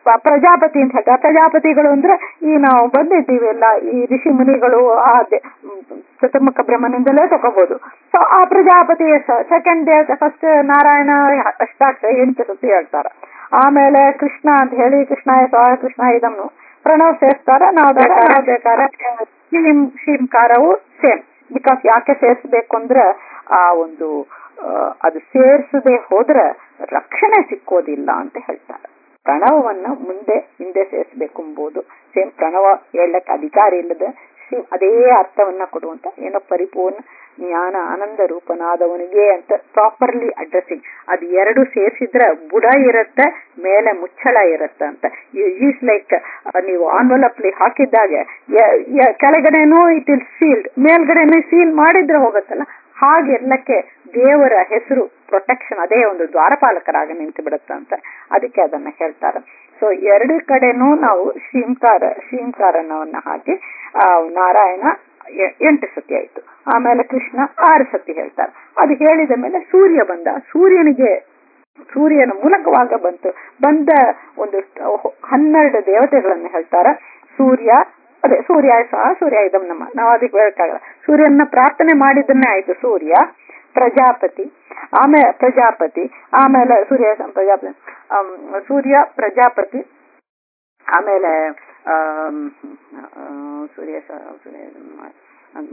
ಪ- ಪ್ರಜಾಪತಿ ಅಂತ ಹೇಳ್ತಾರೆ ಪ್ರಜಾಪತಿಗಳು ಅಂದ್ರೆ ಈ ನಾವು ಬಂದಿದ್ದೀವಿ ಎಲ್ಲ ಈ ಋಷಿ ಮುನಿಗಳು ಆ ದೆ- ಮ್, ಚತುರ್ಮುಖ ಬ್ರಹ್ಮನಿಂದಲೇ ತಗೋಬಹುದು ಸೊ ಆ ಪ್ರಜಾಪತಿ ಸೆಕೆಂಡ್ ದೇವತೆ ಫಸ್ಟ್ ನಾರಾಯಣ ಅಷ್ಟಾಕ್ಷರ ಎಂಟು ಸತಿ ಹೇಳ್ತಾರೆ ಆಮೇಲೆ ಕೃಷ್ಣ ಅಂತ ಹೇಳಿ ಕೃಷ್ಣಾಯ ಸ್ವಾಹ ಕೃಷ್ಣ ಇದನ್ನು ಪ್ರಣವ್ ಸೇರಿಸ್ತಾರ ನಾವು ಬೇಕಾದ್ರೆ ನಾವ್ ಬೇಕಾದ್ರೆ ಶಿಂ ಶಿಂಕಾರವು ಸೇಮ್ ಬಿಕಾಸ್ ಯಾಕೆ ಸೇರಿಸ್ಬೇಕು ಅಂದ್ರೆ ಆ ಒಂದು ಆ, ಅದು ಸೇರಿಸದೆ ಹೋದ್ರೆ ರಕ್ಷಣೆ ಸಿಕ್ಕೋದಿಲ್ಲ ಅಂತ ಹೇಳ್ತಾರೆ ಪ್ರಣವವನ್ನ ಮುಂದೆ ಹಿಂದೆ ಸೇರಿಸಬೇಕು ಎಂಬುದು ಸೇಮ್ ಪ್ರಣವ ಹೇಳಕ್ ಅಧಿಕಾರ ಇಲ್ಲದ ಶಿವ್ ಅದೇ ಅರ್ಥವನ್ನ ಕೊಡುವಂತ ಏನೋ ಪರಿಪೂರ್ಣ ಜ್ಞಾನ ಆನಂದ ರೂಪನಾದವನಿಗೆ ಅಂತ ಪ್ರಾಪರ್ಲಿ ಅಡ್ರೆಸ್ಸಿಂಗ್ ಅದು ಎರಡು ಸೇರಿಸಿದ್ರೆ ಬುಡ ಇರುತ್ತೆ ಮೇಲೆ ಮುಚ್ಚಳ ಇರುತ್ತೆ ಅಂತ ಈಸ್ ಲೈಕ್ ನೀವು ಆನ್ವಲಪ್ಲಿ ಹಾಕಿದ್ದಾಗೆ ಯ- ಯ- ಕೆಳಗಡೆನೂ ಇಟ್ ಇಲ್ ಸೀಲ್ಡ್ ಮೇಲ್ಗಡೆನೂ ಸೀಲ್ ಮಾಡಿದ್ರೆ ಹೋಗುತ್ತಲ್ಲ ಹಾಗಿರ್ಲಕ್ಕೆ ದೇವರ ಹೆಸರು ಪ್ರೊಟೆಕ್ಷನ್ ಅದೇ ಒಂದು ದ್ವಾರಪಾಲಕರಾಗಿ ನಿಂತು ಬಿಡುತ್ತೆ ಅಂತ ಅದಕ್ಕೆ ಅದನ್ನ ಹೇಳ್ತಾರೆ ಸೊ ಎರಡು ಕಡೆನೂ ನಾವು ಶ್ರೀಂಕಾರ ಶ್ರೀಂಕಾರನವನ್ನ ಹಾಕಿ ಆ ನಾರಾಯಣ ಎ- ಎಂಟು ಸತಿ ಆಯ್ತು ಆಮೇಲೆ ಕೃಷ್ಣ ಆರು ಸತಿ ಹೇಳ್ತಾರೆ ಅದು ಹೇಳಿದ ಮೇಲೆ ಸೂರ್ಯ ಬಂದ ಸೂರ್ಯನಿಗೆ ಸೂರ್ಯನ ಮೂಲಕವಾಗ ಬಂತು ಬಂದ ಒಂದು ಹನ್ನೆರಡು ದೇವತೆಗಳನ್ನು ಹೇಳ್ತಾರೆ ಸೂರ್ಯ ಅದೇ ಸೂರ್ಯ ಸಹ ಸೂರ್ಯ ಇದಂ ನಮ್ಮ ನಾವು ಅದಕ್ಕೆ ಹೇಳಕ್ಕಾಗಲ್ಲ ಸೂರ್ಯನ ಪ್ರಾರ್ಥನೆ ಮಾಡಿದ್ದನ್ನೇ ಆಯ್ತು ಸೂರ್ಯ ಪ್ರಜಾಪತಿ ಆಮೇಲೆ ಪ್ರಜಾಪತಿ ಆಮೇಲೆ ಸೂರ್ಯ ಸ- ಪ್ರಜಾಪತಿ ಆಮ್, ಸೂರ್ಯ ಪ್ರಜಾಪತಿ ಆಮೇಲೆ ಆಮ್, ಆ, ಸೂರ್ಯ ಸ- ಸೂರ್ಯ ಆಮ್,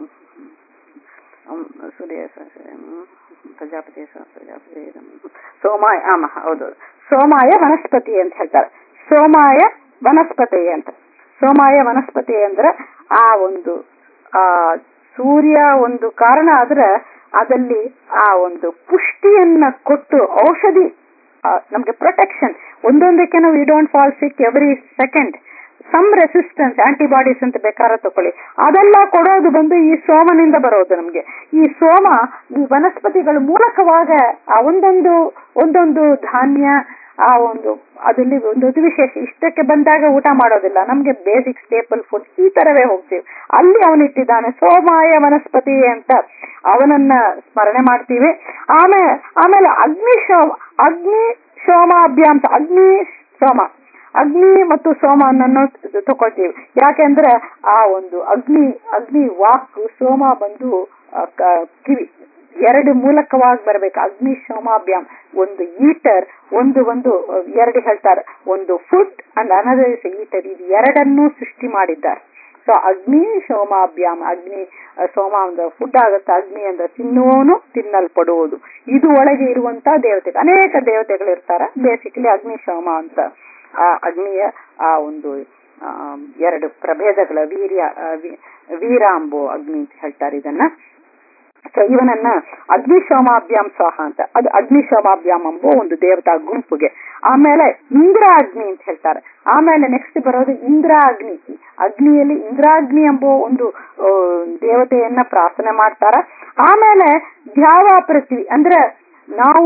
ಆಮ್, ಸೂರ್ಯ ಸ- ಸೂರ್ಯ, ಹ್ಮ್, ಪ್ರಜಾಪತಿ ಸ- ಪ್ರಜಾಪತಿ ಇದಂ. ಸೋಮಾಯ ಆಮ ಹೌದು ಸೋಮಾಯ ವನಸ್ಪತಿ ಅಂತ ಹೇಳ್ತಾರೆ ಸೋಮಾಯ ವನಸ್ಪತಿ ಅಂತ ಸೋಮಾಯ ವನಸ್ಪತಿ ಅಂದ್ರೆ ಆ ಒಂದು ಆ ಸೂರ್ಯ ಒಂದು ಕಾರಣ ಆದ್ರೆ ಅದಲ್ಲಿ ಆ ಒಂದು ಪುಷ್ಟಿಯನ್ನ ಕೊಟ್ಟು ಔಷಧಿ ಆ, ನಮ್ಗೆ ಪ್ರೊಟೆಕ್ಷನ್ ಒಂದೊಂದಕ್ಕೆ ನಾವು we don't fall sick every second some resistance antibodies ಅಂತ ಬೇಕಾದ್ರೆ ತಕೊಳ್ಳಿ ಅದೆಲ್ಲ ಕೊಡೋದು ಬಂದು ಈ ಸೋಮನಿಂದ ಬರೋದು ನಮ್ಗೆ ಈ ಸೋಮ ಈ ವನಸ್ಪತಿಗಳ ಮೂಲಕವಾಗ ಆ ಒಂದೊಂದು ಒಂದೊಂದು ಧಾನ್ಯ ಆ ಒಂದು ಅದಲ್ಲಿ ಒಂದೊಂದು ವಿಶೇಷ ಇಷ್ಟಕ್ಕೆ ಬಂದಾಗ ಊಟ ಮಾಡೋದಿಲ್ಲ ನಮ್ಗೆ ಬೇಸಿಕ್ ಸ್ಟೇಪಲ್ ಫುಡ್ ಈ ತರವೇ ಹೋಗ್ತೀವಿ ಅಲ್ಲಿ ಅವನಿಟ್ಟಿದ್ದಾನೆ ಸೋಮಾಯ ವನಸ್ಪತಿ ಅಂತ ಅವನನ್ನ ಸ್ಮರಣೆ ಮಾಡ್ತೀವಿ ಆಮೇಲೆ ಆಮೇಲೆ ಅಗ್ನಿ ಸೋಮ ಅಗ್ನಿ ಸೋಮಾಭ್ಯಾಂಸ ಅಗ್ನಿ ಸೋಮ ಅಗ್ನಿ ಮತ್ತು ಸೋಮ ಅನ್ನೋ ತಗೊಳ್ತೀವಿ ಯಾಕೆಂದ್ರೆ ಆ ಒಂದು ಅಗ್ನಿ ಅಗ್ನಿ ವಾಕ್ ಸೋಮ ಬಂದು ಆ, ಕ- ಕಿವಿ ಎರಡು ಮೂಲಕವಾಗಿ ಬರಬೇಕು ಅಗ್ನಿ ಸೋಮಾಭ್ಯಾಮ್ ಒಂದು ಈಟರ್ ಒಂದು ಒಂದು ಅಹ್, ಎರಡು ಹೇಳ್ತಾರೆ ಒಂದು food and another is eater ಇದು ಎರಡನ್ನೂ ಸೃಷ್ಟಿ ಮಾಡಿದ್ದಾರೆ ಸೊ ಅಗ್ನಿ ಸೋಮಾಭ್ಯಾಮ್ ಅಗ್ನಿ ಅಹ್, ಸೋಮ ಅಂದ್ರೆ ಫುಡ್ ಆಗುತ್ತೆ ಅಗ್ನಿ ಅಂದ್ರೆ ತಿನ್ನುವನು ತಿನ್ನಲ್ಪಡುವುದು ಇದು ಒಳಗೆ ಇರುವಂತ ದೇವತೆ ಅನೇಕ ದೇವತೆಗಳು ಇರ್ತಾರೆ ಬೇಸಿಕಲಿ ಅಗ್ನಿ ಸೋಮ ಅಂತ ಆ ಅಗ್ನಿಯ ಆ ಒಂದು ಆ, ಎರಡು ಪ್ರಭೇದಗಳ ವೀರ್ಯ ಆ, ವಿ- ವೀರಾಂಬು ಅಗ್ನಿ ಅಂತ ಹೇಳ್ತಾರೆ ಇದನ್ನ ಸೊ ಇವನನ್ನ ಅಗ್ನಿಶೋಮಾಭ್ಯಾಮ್ ಸ್ವಾಹ ಅಂತ ಅದು ಅಗ್ನಿಶೋಮಾಭ್ಯಾಮ್ ಎಂಬೋ ಒಂದು ದೇವತಾ ಗುಂಪುಗೆ ಆಮೇಲೆ ಇಂದ್ರಾಗ್ನಿ ಅಂತ ಹೇಳ್ತಾರೆ ಆಮೇಲೆ ನೆಕ್ಸ್ಟ್ ಬರೋದು ಇಂದ್ರಾಗ್ನಿ ಅಗ್ನಿಯಲ್ಲಿ ಇಂದ್ರಾಗ್ನಿ ಎಂಬೋ ಒಂದು ಆ, ದೇವತೆಯನ್ನ ಪ್ರಾರ್ಥನೆ ಮಾಡ್ತಾರ ಆಮೇಲೆ ದ್ಯಾವ ಪೃಥ್ವಿ ಅಂದ್ರೆ ನಾವು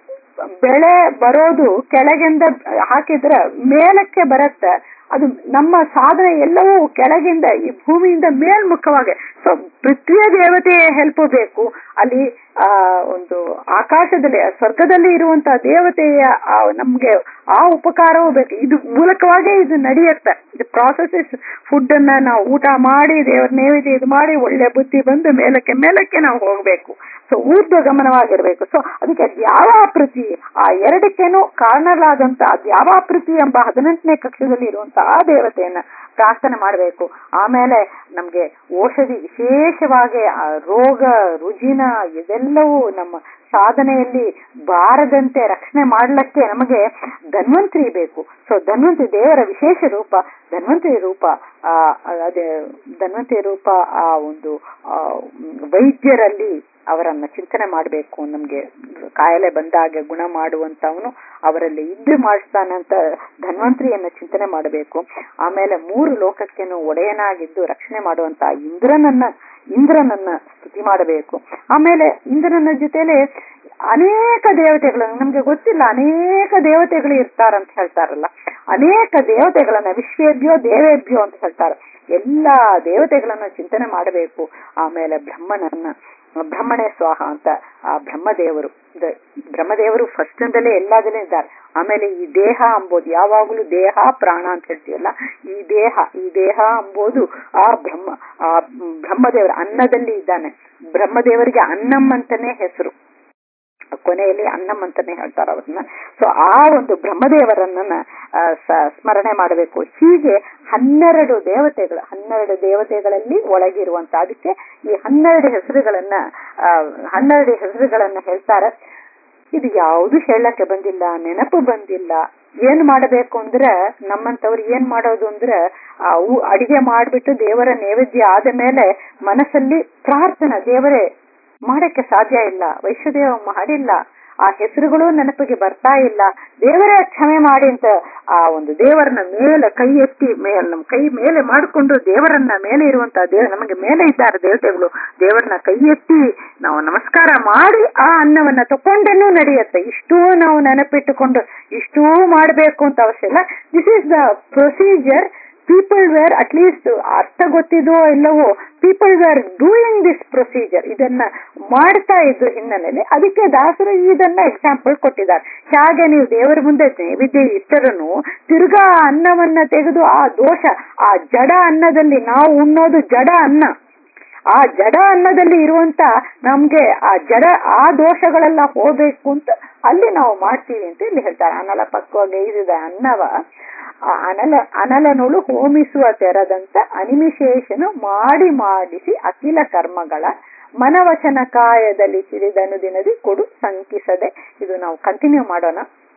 ಬೆಳೆ ಬರೋದು ಕೆಳಗಿಂದ ಹಾಕಿದ್ರೆ ಮೇಲಕ್ಕೆ ಬರುತ್ತೆ ಅದು ನಮ್ಮ ಸಾಧನೆ ಎಲ್ಲವೂ ಕೆಳಗಿಂದ ಈ ಭೂಮಿಯಿಂದ ಮೇಲ್ಮುಖವಾಗಿ ಸೊ ಪೃಥ್ವಿಯ ದೇವತೆಯ ಹೆಲ್ಪ್ ಬೇಕು ಅಲ್ಲಿ ಆ ಒಂದು ಆಕಾಶದಲ್ಲಿ ಆ ಸ್ವರ್ಗದಲ್ಲಿ ಇರುವಂತಹ ದೇವತೆಯ ಆ ನಮ್ಗೆ ಆ ಉಪಕಾರವೂ ಬೇಕು ಇದು ಮೂಲಕವಾಗೇ ಇದು ನಡೆಯುತ್ತೆ ಇದು ಪ್ರಾಸೆಸ್ ಇಸ್ ಫುಡ್ ಅನ್ನ ನಾವು ಊಟ ಮಾಡಿ ದೇವರ ನೈವೇದ್ಯ ಇದು ಮಾಡಿ ಒಳ್ಳೆ ಬುದ್ಧಿ ಬಂದು ಮೇಲಕ್ಕೆ ಮೇಲಕ್ಕೆ ನಾವು ಹೋಗ್ಬೇಕು ಸೊ ಊರ್ಧ್ವ ಗಮನವಾಗಿರ್ಬೇಕು ಸೊ ಅದಕ್ಕೆ ದ್ಯಾವಾಪೃತಿ ಆ ಎರಡಕ್ಕೇನು ಕಾರಣರಾದಂತ ದ್ಯಾವಾಪೃತಿ ಎಂಬ ಹದಿನೆಂಟನೇ ಕಕ್ಷದಲ್ಲಿ ಇರುವಂತಹ ಆ ದೇವತೆಯನ್ನ ಪ್ರಾರ್ಥನೆ ಮಾಡಬೇಕು ಆಮೇಲೆ ನಮ್ಗೆ ಔಷಧಿ ವಿಶೇಷವಾಗಿ ಆ ರೋಗ ರುಜಿನ ಇದೆಲ್ಲವೂ ನಮ್ಮ ಸಾಧನೆಯಲ್ಲಿ ಬಾರದಂತೆ ರಕ್ಷಣೆ ಮಾಡ್ಲಿಕ್ಕೆ ನಮಗೆ ಧನ್ವಂತರಿ ಬೇಕು ಸೊ ಧನ್ವಂತರಿ ದೇವರ ವಿಶೇಷ ರೂಪ ಧನ್ವಂತರಿ ರೂಪ ಆ ಅದೇ ಧನ್ವಂತರಿ ರೂಪ ಆ ಒಂದು ಆ ವೈದ್ಯರಲ್ಲಿ ಅವರನ್ನ ಚಿಂತನೆ ಮಾಡಬೇಕು ನಮ್ಗೆ ಕಾಯಿಲೆ ಬಂದಾಗ ಗುಣ ಮಾಡುವಂತವನು ಅವರಲ್ಲಿ ಇದ್ದು ಮಾಡಿಸ್ತಾನಂತ ಧನ್ವಂತರಿಯನ್ನ ಚಿಂತನೆ ಮಾಡಬೇಕು ಆಮೇಲೆ ಮೂರು ಲೋಕಕ್ಕೇನು ಒಡೆಯನಾಗಿದ್ದು ರಕ್ಷಣೆ ಮಾಡುವಂತ ಇಂದ್ರನನ್ನ ಇಂದ್ರನನ್ನ ಸ್ತುತಿ ಮಾಡಬೇಕು ಆಮೇಲೆ ಇಂದ್ರನ ಜೊತೆಲೆ ಅನೇಕ ದೇವತೆಗಳು ನಮ್ಗೆ ಗೊತ್ತಿಲ್ಲ ಅನೇಕ ದೇವತೆಗಳು ಇರ್ತಾರಂತ ಹೇಳ್ತಾರಲ್ಲ ಅನೇಕ ದೇವತೆಗಳನ್ನ ವಿಶ್ವೇಭ್ಯೋ ದೇವೇಭ್ಯೋ ಅಂತ ಹೇಳ್ತಾರೆ ಎಲ್ಲಾ ದೇವತೆಗಳನ್ನ ಚಿಂತನೆ ಮಾಡಬೇಕು ಆಮೇಲೆ ಬ್ರಹ್ಮನನ್ನ ಬ್ರಹ್ಮಣೇ ಸ್ವಾಹ ಅಂತ ಆ ಬ್ರಹ್ಮದೇವರು ದ- ಬ್ರಹ್ಮದೇವರು ಫಸ್ಟ್ ಇಂದಲೇ ಎಲ್ಲದಲ್ಲೇ ಇದ್ದಾರೆ ಆಮೇಲೆ ಈ ದೇಹ ಅಂಬೋದು ಯಾವಾಗಲೂ ದೇಹ ಪ್ರಾಣ ಅಂತ ಹೇಳ್ತೀವಲ್ಲ ಈ ದೇಹ ಈ ದೇಹ ಅಂಬೋದು ಆ ಬ್ರಹ್ಮ ಆ ಬ್ರಹ್ಮದೇವರ ಅನ್ನದಲ್ಲಿ ಇದ್ದಾನೆ ಬ್ರಹ್ಮದೇವರಿಗೆ ಅನ್ನಂ ಅಂತಾನೆ ಹೆಸರು ಕೊನೆಯಲ್ಲಿ ಅನ್ನಂ ಅಂತಾನೆ ಹೇಳ್ತಾರೆ ಅವ್ರನ್ನ ಸೊ ಆ ಒಂದು ಬ್ರಹ್ಮದೇವರನ್ನ ಆ, ಸ- ಸ್ಮರಣೆ ಮಾಡಬೇಕು ಹೀಗೆ ಹನ್ನೆರಡು ದೇವತೆಗಳು ಹನ್ನೆರಡು ದೇವತೆಗಳಲ್ಲಿ ಒಳಗಿರುವಂತ ಅದಕ್ಕೆ ಈ ಹನ್ನೆರಡು ಹೆಸರುಗಳನ್ನ ಆ, ಹನ್ನೆರಡು ಹೆಸರುಗಳನ್ನ ಹೇಳ್ತಾರೆ ಇದು ಯಾವುದು ಹೇಳಕ್ಕೆ ಬಂದಿಲ್ಲ ನೆನಪು ಬಂದಿಲ್ಲ ಏನ್ ಮಾಡಬೇಕು ಅಂದ್ರೆ ನಮ್ಮಂತವ್ರು ಏನ್ ಮಾಡೋದು ಅಂದ್ರೆ ಆ ಊ- ಅಡಿಗೆ ಮಾಡ್ಬಿಟ್ಟು ದೇವರ ನೈವೇದ್ಯ ಆದ ಮೇಲೆ ಮನಸ್ಸಲ್ಲಿ ಪ್ರಾರ್ಥನಾ ದೇವರೇ ಮಾಡಕ್ಕೆ ಸಾಧ್ಯ ಇಲ್ಲ ವೈಶ್ವದೇವ ಮಾಡಿಲ್ಲ ಆ ಹೆಸರುಗಳು ನೆನಪಿಗೆ ಬರ್ತಾ ಇಲ್ಲ ದೇವರೇ ಕ್ಷಮೆ ಮಾಡಿ ಅಂತ ಆ ಒಂದು ದೇವರನ್ನ ಮೇಲೆ ಕೈ ಎತ್ತಿ ಮೇಲೆ ನಮ್ಮ ಕೈ ಮೇಲೆ ಮಾಡಿಕೊಂಡು ದೇವರನ್ನ ಮೇಲೆ ಇರುವಂತ ದೇವ ನಮಗೆ ಮೇಲೆ ಇದ್ದಾರೆ ದೇವತೆಗಳು ದೇವರನ್ನ ಕೈ ಎತ್ತಿ ನಾವು ನಮಸ್ಕಾರ ಮಾಡಿ ಆ ಅನ್ನವನ್ನ ತಕೊಂಡೇನೂ ನಡೆಯುತ್ತೆ ಇಷ್ಟೂ ನಾವು ನೆನಪಿಟ್ಟುಕೊಂಡು ಇಷ್ಟೂ ಮಾಡಬೇಕು ಅಂತ ಅವಶ್ಯ ಇಲ್ಲ this is the procedure people were at least ಅರ್ಥ ಗೊತ್ತಿದೋ ಇಲ್ಲವೋ people were doing this procedure ಇದನ್ನ ಮಾಡ್ತಾ ಇದ್ರು ಹಿನ್ನೆಲೆಯಲ್ಲಿ ಅದಕ್ಕೆ ದಾಸರು ಇದನ್ನ ಎಕ್ಸಾಂಪಲ್ ಕೊಟ್ಟಿದ್ದಾರೆ ಹೇಗೆ ನೀವು ದೇವರ ಮುಂದೆ ನೈವೇದ್ಯ ಇಟ್ಟರನು ತಿರ್ಗಾ ಅನ್ನವನ್ನ ತೆಗೆದು ಆ ದೋಷ ಆ ಜಡ ಅನ್ನದಲ್ಲಿ ನಾವು ಉಣ್ಣೋದು ಜಡ ಅನ್ನ ಆ ಜಡ ಅನ್ನದಲ್ಲಿ ಇರುವಂತ ನಮ್ಗೆ ಆ ಜಡ ಆ ದೋಷಗಳೆಲ್ಲ ಹೋಗ್ಬೇಕು ಅಂತ ಅಲ್ಲಿ ನಾವು ಮಾಡ್ತೀವಿ ಅಂತ ಇಲ್ಲಿ ಹೇಳ್ತಾರೆ ಅನಲ ಪಕ್ವಾಗಿ ಇರಿದ ಅನ್ನವ ಆ ಅನಲ ಅನಲನುಳು ಹೋಮಿಸುವ ತೆರದಂತ ಅನಿಮಿಶೇಷನು ಮಾಡಿ ಮಾಡಿಸಿ ಅಖಿಲ ಕರ್ಮಗಳ ಮನವಚನ ಕಾಯದಲ್ಲಿ ಸಿರಿದನು ದಿನದಿ ಕೊಡು ಸಂಕಿಸದೆ ಇದು ನಾವು ಕಂಟಿನ್ಯೂ ಮಾಡೋಣ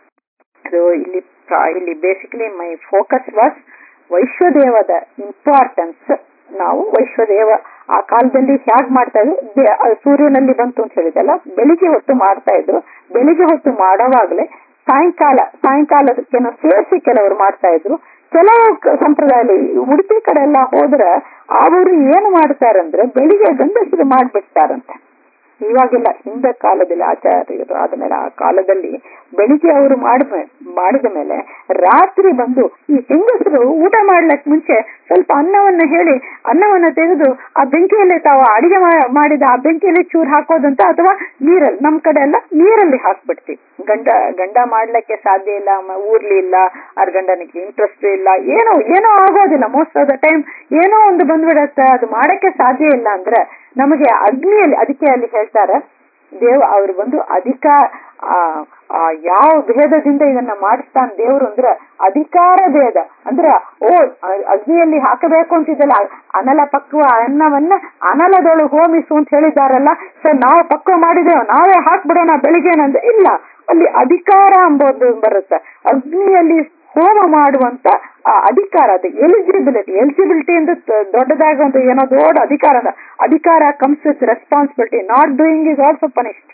ಅದು ಇಲ್ಲಿ ಪ್ರ- ಇಲ್ಲಿ ಬೇಸಿಕಲಿ ಮೈ ಫೋಕಸ್ ವಾಸ್ ವೈಶ್ವದೇವದ ಇಂಪಾರ್ಟೆನ್ಸ್ ನಾವು ವೈಶ್ವದೇವ ಆ ಕಾಲದಲ್ಲಿ ಹೇಗ್ ಮಾಡ್ತಾ ಇದ್ರು ದೇ- ಆ ಸೂರ್ಯನಲ್ಲಿ ಬಂತು ಅಂತ ಹೇಳಿದಲ್ಲ ಬೆಳಿಗ್ಗೆ ಹೊತ್ತು ಮಾಡ್ತಾ ಇದ್ರು ಬೆಳಿಗ್ಗೆ ಹೊತ್ತು ಮಾಡೋವಾಗ್ಲೇ ಸಾಯಂಕಾಲ ಸಾಯಂಕಾಲದಕ್ಕೇನೋ ಸೇರಿಸಿ ಕೆಲವರು ಮಾಡ್ತಾ ಇದ್ರು ಕೆಲವು ಕ- ಸಂಪ್ರದಾಯದಲ್ಲಿ ಉಡುಪಿ ಕಡೆ ಎಲ್ಲ ಹೋದ್ರೆ ಅವರು ಏನು ಮಾಡ್ತಾರಂದ್ರೆ ಬೆಳಿಗ್ಗೆ ಗಂಡಸರು ಮಾಡ್ಬಿಡ್ತಾರಂತೆ ಇವಾಗಿಲ್ಲ ಹಿಂದೆ ಕಾಲದಲ್ಲಿ ಆಚಾರ್ಯರು ಆದ್ಮೇಲೆ ಆ ಕಾಲದಲ್ಲಿ ಬೆಳಿಗ್ಗೆ ಅವರು ಮಾಡ ಮಾಡಿದ ಮೇಲೆ ರಾತ್ರಿ ಬಂದು ಈ ಹೆಂಗಸರು ಊಟ ಮಾಡ್ಲಕ್ ಮುಂಚೆ ಸ್ವಲ್ಪ ಅನ್ನವನ್ನ ಹೇಳಿ ಅನ್ನವನ್ನ ತೆಗೆದು ಆ ಬೆಂಕಿಯಲ್ಲಿ ತಾವು ಅಡಿಗೆ ಮಾ- ಮಾಡಿದ ಆ ಬೆಂಕಿಯಲ್ಲಿ ಚೂರು ಹಾಕೋದಂತ ಅಥವಾ ನೀರಲ್ಲಿ ನಮ್ ಕಡೆ ಎಲ್ಲ ನೀರಲ್ಲಿ ಹಾಕ್ಬಿಡ್ತೀವಿ ಗಂಡ ಗಂಡ ಮಾಡ್ಲಿಕ್ಕೆ ಸಾಧ್ಯ ಇಲ್ಲ ಮ- ಊರ್ಲಿ ಇಲ್ಲ ಅವ್ರ ಗಂಡನಿಗೆ ಇಂಟ್ರೆಸ್ಟ್ ಇಲ್ಲ ಏನೋ ಏನೋ ಆಗೋದಿಲ್ಲ ಮೋಸ್ಟ್ ಆಫ್ ದ ಟೈಮ್ ಏನೋ ಒಂದು ಬಂದ್ಬಿಡತ್ತೆ ಅದು ಮಾಡಕ್ಕೆ ಸಾಧ್ಯ ಇಲ್ಲ ಅಂದ್ರೆ ನಮಗೆ ಅಗ್ನಿಯಲ್ಲಿ ಅದಕ್ಕೆ ಅಲ್ಲಿ ಹೇಳ್ತಾರೆ ದೇವ್ ಅವ್ರು ಬಂದು ಅಧಿಕ ಆ ಆ ಯಾವ ಭೇದದಿಂದ ಇದನ್ನ ಮಾಡಿಸ್ತಾನೆ ದೇವ್ರು ಅಂದ್ರೆ ಅಧಿಕಾರ ಭೇದ ಅಂದ್ರ ಓ ಅ- ಅಗ್ನಿಯಲ್ಲಿ ಹಾಕಬೇಕು ಅಂತಿದ್ದಲ್ಲ ಅನಲ ಪಕ್ವ ಅನ್ನವನ್ನ ಅನಲದೊಳಗೆ ಹೋಮಿಸು ಅಂತ ಹೇಳಿದಾರಲ್ಲ ಸೊ ನಾವು ಪಕ್ವ ಮಾಡಿದೇವು ನಾವೇ ಹಾಕ್ಬಿಡೋಣ ಬೆಳಿಗ್ಗೆನಂದ್ರೆ ಇಲ್ಲ ಅಲ್ಲಿ ಅಧಿಕಾರ ಅಂಬೋದು ಬರುತ್ತೆ ಅಗ್ನಿಯಲ್ಲಿ ಹೋಮ ಮಾಡುವಂತ ಆ ಅಧಿಕಾರ ಅದು ಎಲಿಜಿಬಿಲಿಟಿ ಎಲಿಜಿಬಿಲಿಟಿ ಅಂದ್ರೆ ತ- ದೊಡ್ಡದಾಗಿ ಒಂದು ಏನೋ ದೊಡ್ಡ ಅಧಿಕಾರ ಅದ. ಅಧಿಕಾರ comes with responsibility not doing is also punished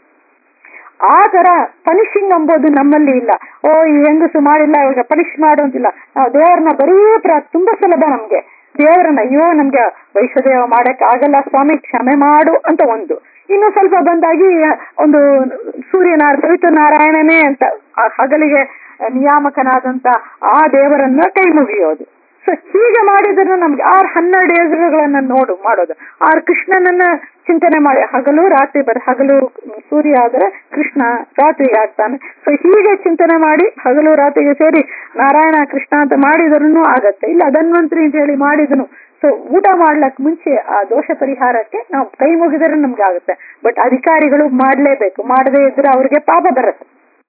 ಆ ತರ ಪನಿಷಿಂಗ್ ಅಂಬೋದು ನಮ್ಮಲ್ಲಿ ಇಲ್ಲ ಓ ಈ ಹೆಂಗಸು ಮಾಡಿಲ್ಲ ಇವಾಗ ಪನಿಷ್ ಮಾಡು ಅಂತಿಲ್ಲ ನಾವು ದೇವರನ್ನ ಬರೀ ಪ್ರ ತುಂಬಾ ಸುಲಭ ನಮ್ಗೆ ದೇವರನ್ನ ಅಯ್ಯೋ ನಮ್ಗೆ ವೈಶ್ವದೇವ ಮಾಡಕ್ ಆಗಲ್ಲ ಸ್ವಾಮಿ ಕ್ಷಮೆ ಮಾಡು ಅಂತ ಒಂದು ಇನ್ನು ಸ್ವಲ್ಪ ಬಂದಾಗಿ ಒಂದು ಸೂರ್ಯನಾರ ಪವಿತ್ರನಾರಾಯಣನೇ ಅಂತ ಆ ಹಗಲಿಗೆ ನಿಯಾಮಕನಾದಂತ ಆ ದೇವರನ್ನ ಕೈ ಮುಗಿಯೋದು ಸೊ ಹೀಗೆ ಮಾಡಿದ್ರೆ ನಮ್ಗೆ ಆರ್ ಹನ್ನೆರಡು ಹೆಸರುಗಳನ್ನ ನೋಡು ಮಾಡೋದು ಆರ್ ಕೃಷ್ಣನನ್ನ ಚಿಂತನೆ ಮಾಡಿ ಹಗಲು ರಾತ್ರಿ ಬರ ಹಗಲು ಸೂರ್ಯ ಆದ್ರೆ ಕೃಷ್ಣ ರಾತ್ರಿಗೆ ಆಗ್ತಾನೆ ಸೊ ಹೀಗೆ ಚಿಂತನೆ ಮಾಡಿ ಹಗಲು ರಾತ್ರಿಗೆ ಸೇರಿ ನಾರಾಯಣ ಕೃಷ್ಣ ಅಂತ ಮಾಡಿದ್ರು ಆಗತ್ತೆ ಇಲ್ಲ ಧನ್ವಂತರಿ ಅಂತ ಹೇಳಿ ಮಾಡಿದನು ಸೊ ಊಟ ಮಾಡ್ಲಕ್ ಮುಂಚೆ ಆ ದೋಷ ಪರಿಹಾರಕ್ಕೆ ನಾವು ಕೈ ಮುಗಿದರೆ ನಮ್ಗೆ ಆಗುತ್ತೆ ಬಟ್ ಅಧಿಕಾರಿಗಳು ಮಾಡ್ಲೇಬೇಕು ಮಾಡದೇ ಇದ್ರೆ ಅವ್ರಿಗೆ ಪಾಪ ಬರುತ್ತೆ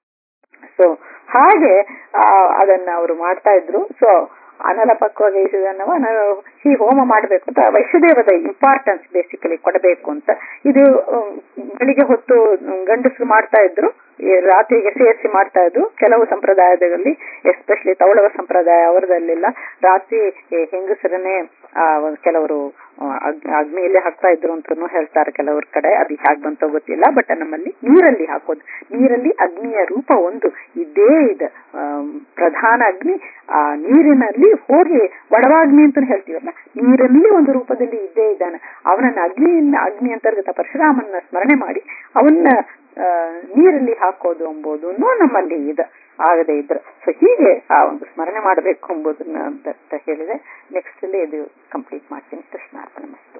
ಸೊ ಹಾಗೆ ಆ, ಅದನ್ನ ಅವರು ಮಾಡ್ತಾ ಇದ್ರು ಸೊ ಅನಲ ಪಕ್ವಾಗಿ ಅನ್ನವ ಈ ಹೋಮ ಮಾಡಬೇಕು ಅಂತ ವೈಶ್ವದೇವದ ಇಂಪಾರ್ಟೆನ್ಸ್ ಬೇಸಿಕಲಿ ಕೊಡಬೇಕು ಅಂತ ಇದು ಉಮ್, ಬೆಳಿಗ್ಗೆ ಹೊತ್ತು ಗಂಡಸರು ಮಾಡ್ತಾ ಇದ್ರು ಈ ರಾತ್ರಿಗೆ ಸೇರಿಸಿ ಮಾಡ್ತಾ ಇದ್ರು ಕೆಲವು ಸಂಪ್ರದಾಯದಲ್ಲಿ ಎಸ್ಪೆಷಲಿ ತೌಳವ ಸಂಪ್ರದಾಯ ಅವರದಲ್ಲೆಲ್ಲ ರಾತ್ರಿ ಈ ಹೆಂಗಸರನ್ನೇ ಆ, ಒಂದ್ ಕೆಲವರು ಆ, ಅಗ್- ಅಗ್ನಿಯಲ್ಲೇ ಹಾಕ್ತಾ ಇದ್ರು ಅಂತಾನು ಹೇಳ್ತಾರೆ ಕೆಲವ್ರ ಕಡೆ ಅದು ಹೇಗ್ ಬಂತೋ ಗೊತ್ತಿಲ್ಲ ಬಟ್ ನಮ್ಮಲ್ಲಿ ನೀರಲ್ಲಿ ಹಾಕೋದು ನೀರಲ್ಲಿ ಅಗ್ನಿಯ ರೂಪ ಒಂದು ಇದೇ ಇದೆ ಆಮ್, ಪ್ರಧಾನ ಅಗ್ನಿ ಆ ನೀರಿನಲ್ಲಿ ಹೋಗಿ ಒಡವಾಗ್ನಿ ಅಂತ ಹೇಳ್ತೀವಲ್ಲ ನೀರಲ್ಲಿ ಒಂದು ರೂಪದಲ್ಲಿ ಇದ್ದೇ ಇದ್ದಾನೆ ಅವನನ್ನ ಅಗ್ನಿಯನ್ನ ಅಗ್ನಿ ಅಂತರ್ಗತ ಪರಶುರಾಮನ್ನ ಸ್ಮರಣೆ ಮಾಡಿ ಅವನ್ನ ಆ, ನೀರಲ್ಲಿ ಹಾಕೋದು ಎಂಬುದು ನಮ್ಮಲ್ಲಿ ಇದೆ ಆಗದೆ ಇದ್ರೆ ಸೊ ಹೀಗೆ ಆ ಒಂದು ಸ್ಮರಣೆ ಮಾಡಬೇಕು ಎಂಬುದನ್ನ ಅಂತ ಹೇಳಿದೆ ನೆಕ್ಸ್ಟ್ ಅಲ್ಲಿ ಇದು ಕಂಪ್ಲೀಟ್ ಮಾಡ್ತೀನಿ ಕೃಷ್ಣಾರ್ಪಣೆ